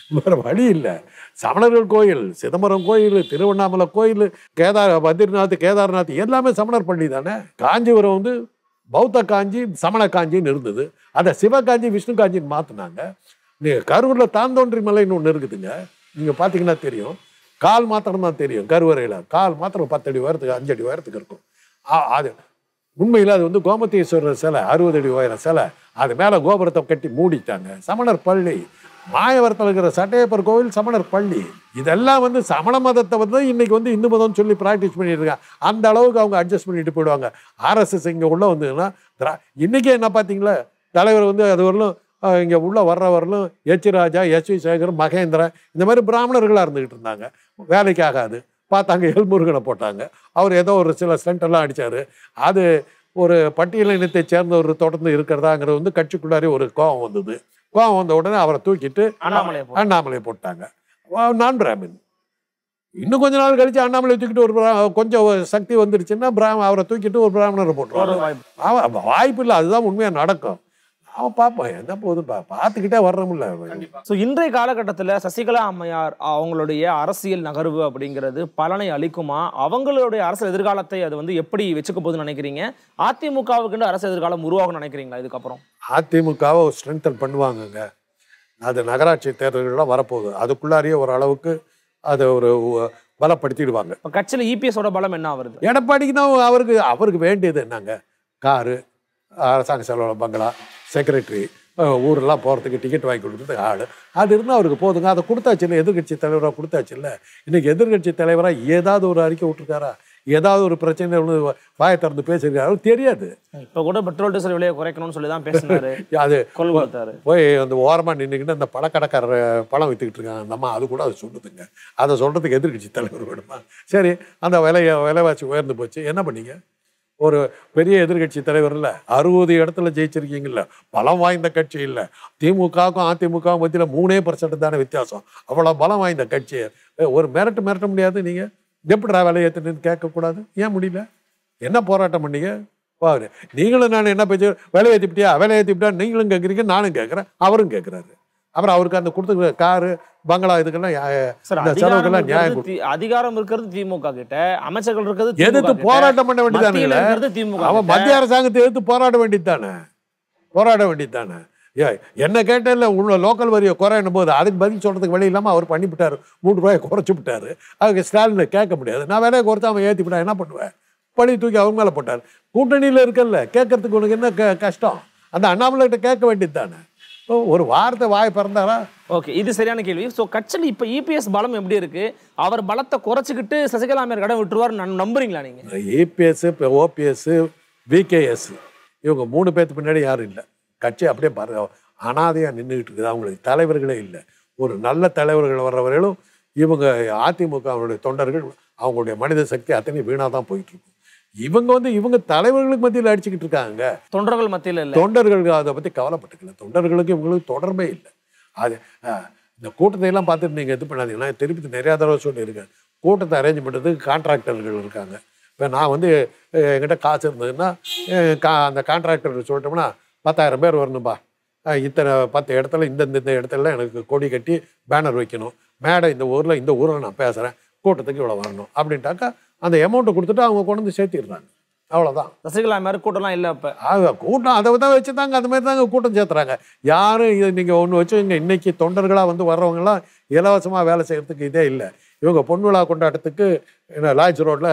வேற வழி இல்லை சமணர்கள் கோயில் சிதம்பரம் கோயில் திருவண்ணாமலை கோயில் கேதார் பத்ரிநாத் கேதார்நாத் எல்லாமே சமணர் பள்ளி தானே காஞ்சிபுரம் வந்து பௌத்த காஞ்சி சமண காஞ்சின்னு இருந்தது அதை சிவகாஞ்சி விஷ்ணு காஞ்சின்னு மாற்றினாங்க நீங்கள் கரூரில் தாந்தோன்றி மலைன்னு ஒன்று இருக்குதுங்க நீங்கள் பார்த்தீங்கன்னா தெரியும் கால் மாத்திரம் தான் தெரியும் கருவறையில் கால் மாத்திரம் பத்தடி உயரத்துக்கு அஞ்சடி உயரத்துக்கு இருக்கும் ஆ- அது உண்மையில் அது வந்து கோமதீஸ்வரர் சிலை அறுபது அடி உயர சிலை அது மேலே கோபுரத்தை கட்டி மூடிட்டாங்க சமணர் பள்ளி மாயவரத்தில் இருக்கிற சட்டையப்பர் கோவில் சமணர் பள்ளி இதெல்லாம் வந்து சமண மதத்தை வந்து இன்னைக்கு வந்து இந்து மதம்னு சொல்லி ப்ராக்டிஸ் பண்ணிட்டு இருக்காங்க அந்த அளவுக்கு அவங்க அட்ஜஸ்ட் பண்ணிட்டு போயிடுவாங்க ஆர்எஸ்எஸ் இங்கே உள்ள வந்ததுன்னா திரா- இன்னைக்கே என்ன பார்த்தீங்களா தலைவர் வந்து அது வரலும் அஹ், இங்க உள்ள வர்ற வரலும் H Raja S V Sekar Mahendran இந்த மாதிரி பிராமணர்களாக இருந்துகிட்டு இருந்தாங்க வேலைக்கு ஆகாது பார்த்தாங்க எல்முருகனை போட்டாங்க அவர் ஏதோ ஒரு சில ஸ்டண்ட் எல்லாம் அடிச்சாரு அது ஒரு பட்டியல் இனத்தை சேர்ந்தவர் தொடர்ந்து இருக்கிறதாங்கிறது வந்து கட்சிக்குள்ளாரே ஒரு கோபம் வந்தது கோபம் வந்த உடனே அவரை தூக்கிட்டு அண்ணாமலையை போட்டு. அண்ணாமலை போட்டாங்க வா- நான் பிராமின் இன்னும் கொஞ்ச நாள் கழிச்சு அண்ணாமலை தூக்கிட்டு ஒரு பிரா- கொஞ்சம் சக்தி வந்துருச்சுன்னா பிராம அவரை தூக்கிட்டு ஒரு பிராமணரை ஒரு போட்டுருவாங்க வாய்ப்பு. அவன் வாய்ப்பு இல்லை அதுதான் உண்மையா நடக்கும் அவன் பார்ப்பான் என்ன போகுதுன்னு பா பார்த்துக்கிட்டே வர்றோம்ல ஸோ இன்றைய காலகட்டத்தில் சசிகலா அம்மையார் அவங்களுடைய அரசியல் நகர்வு அப்படிங்கிறது பலனை அளிக்குமா அவங்களுடைய அரசியல் எதிர்காலத்தை அது வந்து எப்படி வச்சுக்க போகுதுன்னு நினைக்கிறீங்க அதிமுகவுக்கு அரசு எதிர்காலம் உருவாகும்னு நினைக்கிறீங்களா இதுக்கப்புறம் அதிமுகவை ஸ்ட்ரென்தன் பண்ணுவாங்கங்க அது நகராட்சி தேர்தல்கள்லாம் வரப்போகுது அதுக்குள்ளாரியே ஒரு அளவுக்கு அதை ஒரு உ- பலப்படுத்திடுவாங்க இப்போ கட்சியில் இபிஎஸோட பலம் என்ன வருது எடப்பாடிக்கு தான் அவருக்கு அவருக்கு வேண்டியது என்னங்க காரு அரசாங்க செலவில் பங்களா செக்ரட்டரி ஊரெல்லாம் போகிறதுக்கு டிக்கெட் வாங்கி கொடுக்குறதுக்கு ஆள் அது இருந்தால் அவருக்கு போதுங்க அதை கொடுத்தாச்சு இல்லை எதிர்கட்சி தலைவராக கொடுத்தாச்சு இல்லை இன்னைக்கு எதிர்கட்சி தலைவராக ஏதாவது ஒரு அறிக்கை விட்டுருக்காரா ஏதாவது ஒரு பிரச்சனை ஒன்று வாயை திறந்து பேசியிருக்காரு தெரியாது இப்போ கூட பெட்ரோல் டீசல் விலையை குறைக்கணும்னு சொல்லி தான் பேசினாரு அது கொல் கொடுத்தாரு போய் அந்த ஓரமாக நின்றுக்கிட்டு அந்த பழக்கடைக்காரர் பழம் விற்றுக்கிட்டு இருக்காங்க அந்த அம்மா அது கூட அது சொல்லுதுங்க அதை சொல்கிறதுக்கு எதிர்க்கட்சி தலைவர் வேணுமா சரி அந்த விலைய விலைவாசி உயர்ந்து போச்சு என்ன பண்ணீங்க ஒரு பெரிய எதிர்க்கட்சி தலைவர் இல்லை அறுபது இடத்துல ஜெயிச்சிருக்கீங்கல்ல பலம் வாய்ந்த கட்சி இல்லை திமுகவுக்கும் அதிமுகவும் மத்தியில் மூணே பர்சன்ட் தானே வித்தியாசம் அவ்வளோ பலம் வாய்ந்த கட்சி ஏ, ஒரு மிரட்டு மிரட்ட முடியாது நீங்கள் எப்படிடா விலை ஏற்றுன்னு கேட்கக்கூடாது ஏன் முடியல என்ன போராட்டம் பண்ணீங்க பாரு நீங்களும் நான் என்ன பேச்சு விலை ஏற்றிப்பிட்டியா விலை ஏற்றிப்பிட்டா நீங்களும் கேட்குறீங்க நானும் கேட்குறேன் அவரும் கேட்குறாரு அப்புறம் அவருக்கு அந்த கொடுத்துருக்க காரு பங்களா இதுக்கெல்லாம் யா- சார் இந்த அதிகாரம் செலவுக்கெல்லாம் நியாயம் இருக்கிறது தி- அதிகாரம் இருக்கிறது திமுக கிட்ட அமைச்சர்கள் இருக்கிறது திமுக எதிர்த்து கிட்ட. போராட்டம் பண்ண மத்தியில வேண்டியதானுங்களே இருக்கிறது திமுக அவன் கிட்ட. மத்திய அரசாங்கத்தை எதிர்த்து போராட வேண்டியதுதானே போராட வேண்டியதுதானே ஏ என்ன கேட்டல உள்ள லோக்கல் வரியை குறையணும் போது அதுக்கு பதில் சொல்றதுக்கு வழி இல்லாமல் அவர் பண்ணி விட்டாரு மூணு ரூபாயை குறைச்சு விட்டாரு அதுக்கு ஸ்டாலினை கேட்க முடியாது நான் விலையை குறைச்சு அவன் ஏற்றி விட்டா என்ன பண்ணுவேன் பழி தூக்கி அவங்க மேலே போட்டார் கூட்டணியில் இருக்கல்ல கேட்கறதுக்கு உனக்கு என்ன க- கஷ்டம் அந்த அண்ணாமலை கிட்ட கேட்க வேண்டியது தானே ஒரு வார்த்தை வாய் பிறந்தாரா ஓகே இது சரியான கேள்வி ஸோ கட்சியில் இப்போ இபிஎஸ் பலம் எப்படி இருக்கு அவர் பலத்தை குறைச்சிக்கிட்டு சசிகலா அம்மையார் கடன் விட்டுருவார் நம்புறீங்களா நீங்க ஏபிஎஸ் இப்போ ஓபிஎஸ் விகேஎஸ் இவங்க மூணு பேர்த்து பின்னாடி யாரும் இல்லை கட்சி அப்படியே பாருங்க அனாதையாக நின்றுக்கிட்டு இருக்குது அவங்களுக்கு தலைவர்களே இல்லை ஒரு நல்ல தலைவர்கள் வர்றவர்களும் இவங்க அதிமுகவுடைய தொண்டர்கள் அவங்களுடைய மனித சக்தி அத்தனை வீணாக தான் போயிட்டு இருக்கும் இவங்க வந்து இவங்க தலைவர்களுக்கு மத்தியில் அடிச்சுக்கிட்டு இருக்காங்க தொண்டர்கள் மத்தியில் இல்லை தொண்டர்களுக்கு அதை பற்றி கவலைப்பட்டுக்கல தொண்டர்களுக்கு இவங்களுக்கு தொடர்பே இல்லை அது அஹ், இந்த கூட்டத்தை எல்லாம் பார்த்துட்டு நீங்கள் இது பண்ணாதீங்கன்னா திருப்பி நிறையா தடவை சொல்லியிருக்கேன் கூட்டத்தை அரேஞ்ச் பண்ணுறதுக்கு கான்ட்ராக்டர்கள் இருக்காங்க இப்போ நான் வந்து அஹ், என்கிட்ட காசு இருந்ததுன்னா அஹ், கா அந்த கான்ட்ராக்டர் சொல்லிட்டோம்னா பத்தாயிரம் பேர் வரணும்பா அஹ், இத்தனை பத்து இடத்துல இந்த இந்த இந்த இடத்துல எனக்கு கொடி கட்டி பேனர் வைக்கணும் மேடை இந்த ஊரில் இந்த ஊரில் நான் பேசுகிறேன் கூட்டத்துக்கு இவ்வளோ வரணும் அப்படின்ட்டாக்கா அந்த அமௌண்ட்டை கொடுத்துட்டு அவங்க கொண்டு வந்து சேர்த்திடுறாங்க அவ்வளோதான் சசிகலா அம்மையார் கூட்டம்லாம் இல்லை இப்போ ஆக, கூட்டம் அதை தான் வச்சு தாங்க அந்த மாதிரி தாங்க கூட்டம் சேர்த்துறாங்க யாரும் இது நீங்கள் ஒன்று வச்சுங்க இன்னைக்கு தொண்டர்களாக வந்து வர்றவங்கலாம் இலவசமாக வேலை செய்கிறதுக்கு இதே இல்லை இவங்க பொன் விழா கொண்டாட்டத்துக்கு என்ன லாய்ச் ரோட்டில்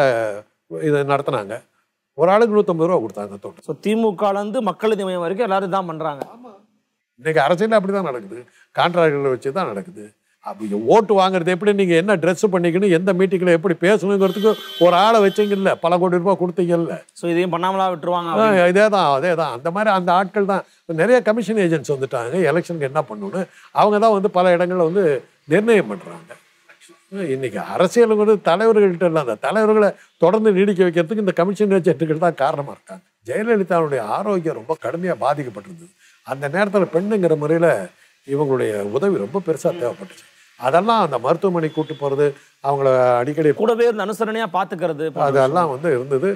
இது நடத்துனாங்க ஒரு ஆளுக்கு நூற்றம்பது ரூபா கொடுத்தாங்க தொண்டு ஸோ திமுகலேருந்து மக்கள் நீதி மையம் வரைக்கும் எல்லாரும் இதான் பண்றாங்க இன்னைக்கு அரசியல் அப்படி தான் நடக்குது கான்ட்ராக்டர்களை வச்சு தான் நடக்குது அப்படி ஓட்டு வாங்குறது எப்படி நீங்கள் என்ன ட்ரெஸ் பண்ணிக்கணும் எந்த மீட்டிங்கில் எப்படி பேசணுங்கிறதுக்கு ஒரு ஆளை வச்சீங்கல்ல பல கோடி ரூபாய் கொடுத்தீங்கல்ல ஸோ இதையும் பண்ணாமலா விட்டுருவாங்க ஆ, அப்படின்னு. இதே தான் அதே தான் அந்த மாதிரி அந்த ஆட்கள் தான் இப்ப நிறைய கமிஷன் ஏஜென்ட்ஸ் வந்துட்டாங்க எலெக்ஷனுக்கு என்ன பண்ணணும்னு அவங்க தான் வந்து பல இடங்களில் வந்து நிர்ணயம் பண்ணுறாங்க இன்னைக்கு அரசியலுங்கிறது தலைவர்கள்ட்ட இல்லை அந்த தலைவர்களை தொடர்ந்து நீடிக்க வைக்கிறதுக்கு இந்த கமிஷன் ஏஜென்ட்டுகள் தான் காரணமாக இருக்காங்க ஜெயலலிதாவுடைய ஆரோக்கியம் ரொம்ப கடுமையாக பாதிக்கப்பட்டிருந்தது அந்த நேரத்தில் பெண்ணுங்கிற முறையில் இவங்களுடைய உதவி ரொம்ப பெருசாக தேவைப்பட்டுச்சு அதெல்லாம் அந்த மருத்துவமனை கூட்டு போகிறது அவங்கள அடிக்கடி கூடவே இருந்து அனுசரணையா பாத்துக்கிறது அதெல்லாம் வந்து இருந்தது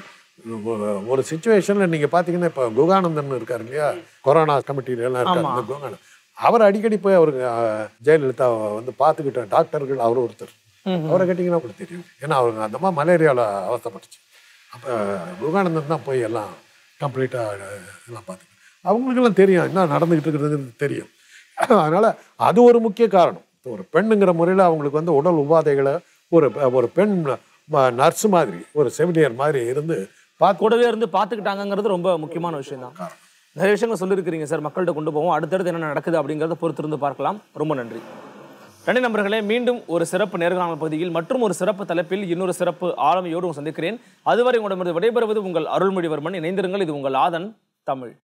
ஒ- ஒரு சுச்சுவேஷனில் நீங்கள் பார்த்தீங்கன்னா இப்போ குகானந்தன் இருக்கார் இல்லையா கொரோனா கமிட்டியில எல்லாம் இருக்கார் ஆமா. இந்த குகானந்த் அவர் அடிக்கடி போய் அவருக்கு அஹ், ஜெயலலிதா வந்து பார்த்துக்கிட்ட டாக்டர்கள் அவர் ஒருத்தர் அவரை கேட்டிங்கன்னா உங்களுக்கு தெரியும் ஏன்னா அவருக்கு அந்த மாதிரி மலேரியாவில் அவஸ்தைப்பட்டுச்சு அப்போ முருகானந்தன் தான் போய் எல்லாம் கம்ப்ளீட்டாக எல்லாம் பார்த்து அவங்களுக்கெல்லாம் தெரியும் என்ன நடந்துக்கிட்டு இருக்கிறதுங்கிறது தெரியும் அதனால் அது ஒரு முக்கிய காரணம் இப்போ ஒரு பெண்ணுங்கிற முறையில் அவங்களுக்கு வந்து உடல் உபாதைகளை ஒரு ஒரு பெண் நர்ஸ் மாதிரி ஒரு செவிலியர் மாதிரி இருந்து பார்த்து கூடவே இருந்து பார்த்துக்கிட்டாங்கங்கிறது ரொம்ப முக்கியமான விஷயம் தான் நிறைய விஷயங்கள் சொல்லியிருக்கிறீங்க சார் மக்கள்கிட்ட கொண்டு போவோம் அடுத்தடுத்து என்ன நடக்குது அப்படிங்கிறத பொறுத்திருந்து பார்க்கலாம் ரொம்ப நன்றி நன்றி நண்பர்களே மீண்டும் ஒரு சிறப்பு நேர்காணல் பகுதியில் மற்றும் ஒரு சிறப்பு தலைப்பில் இன்னொரு சிறப்பு ஆளுமையோடு சந்திக்கிறேன் அதுவரை உங்களிடமிருந்து விடைபெறுவது உங்கள் அருள்மொழிவர்மன் இணைந்திருங்கள் இது உங்கள் ஆதன் தமிழ்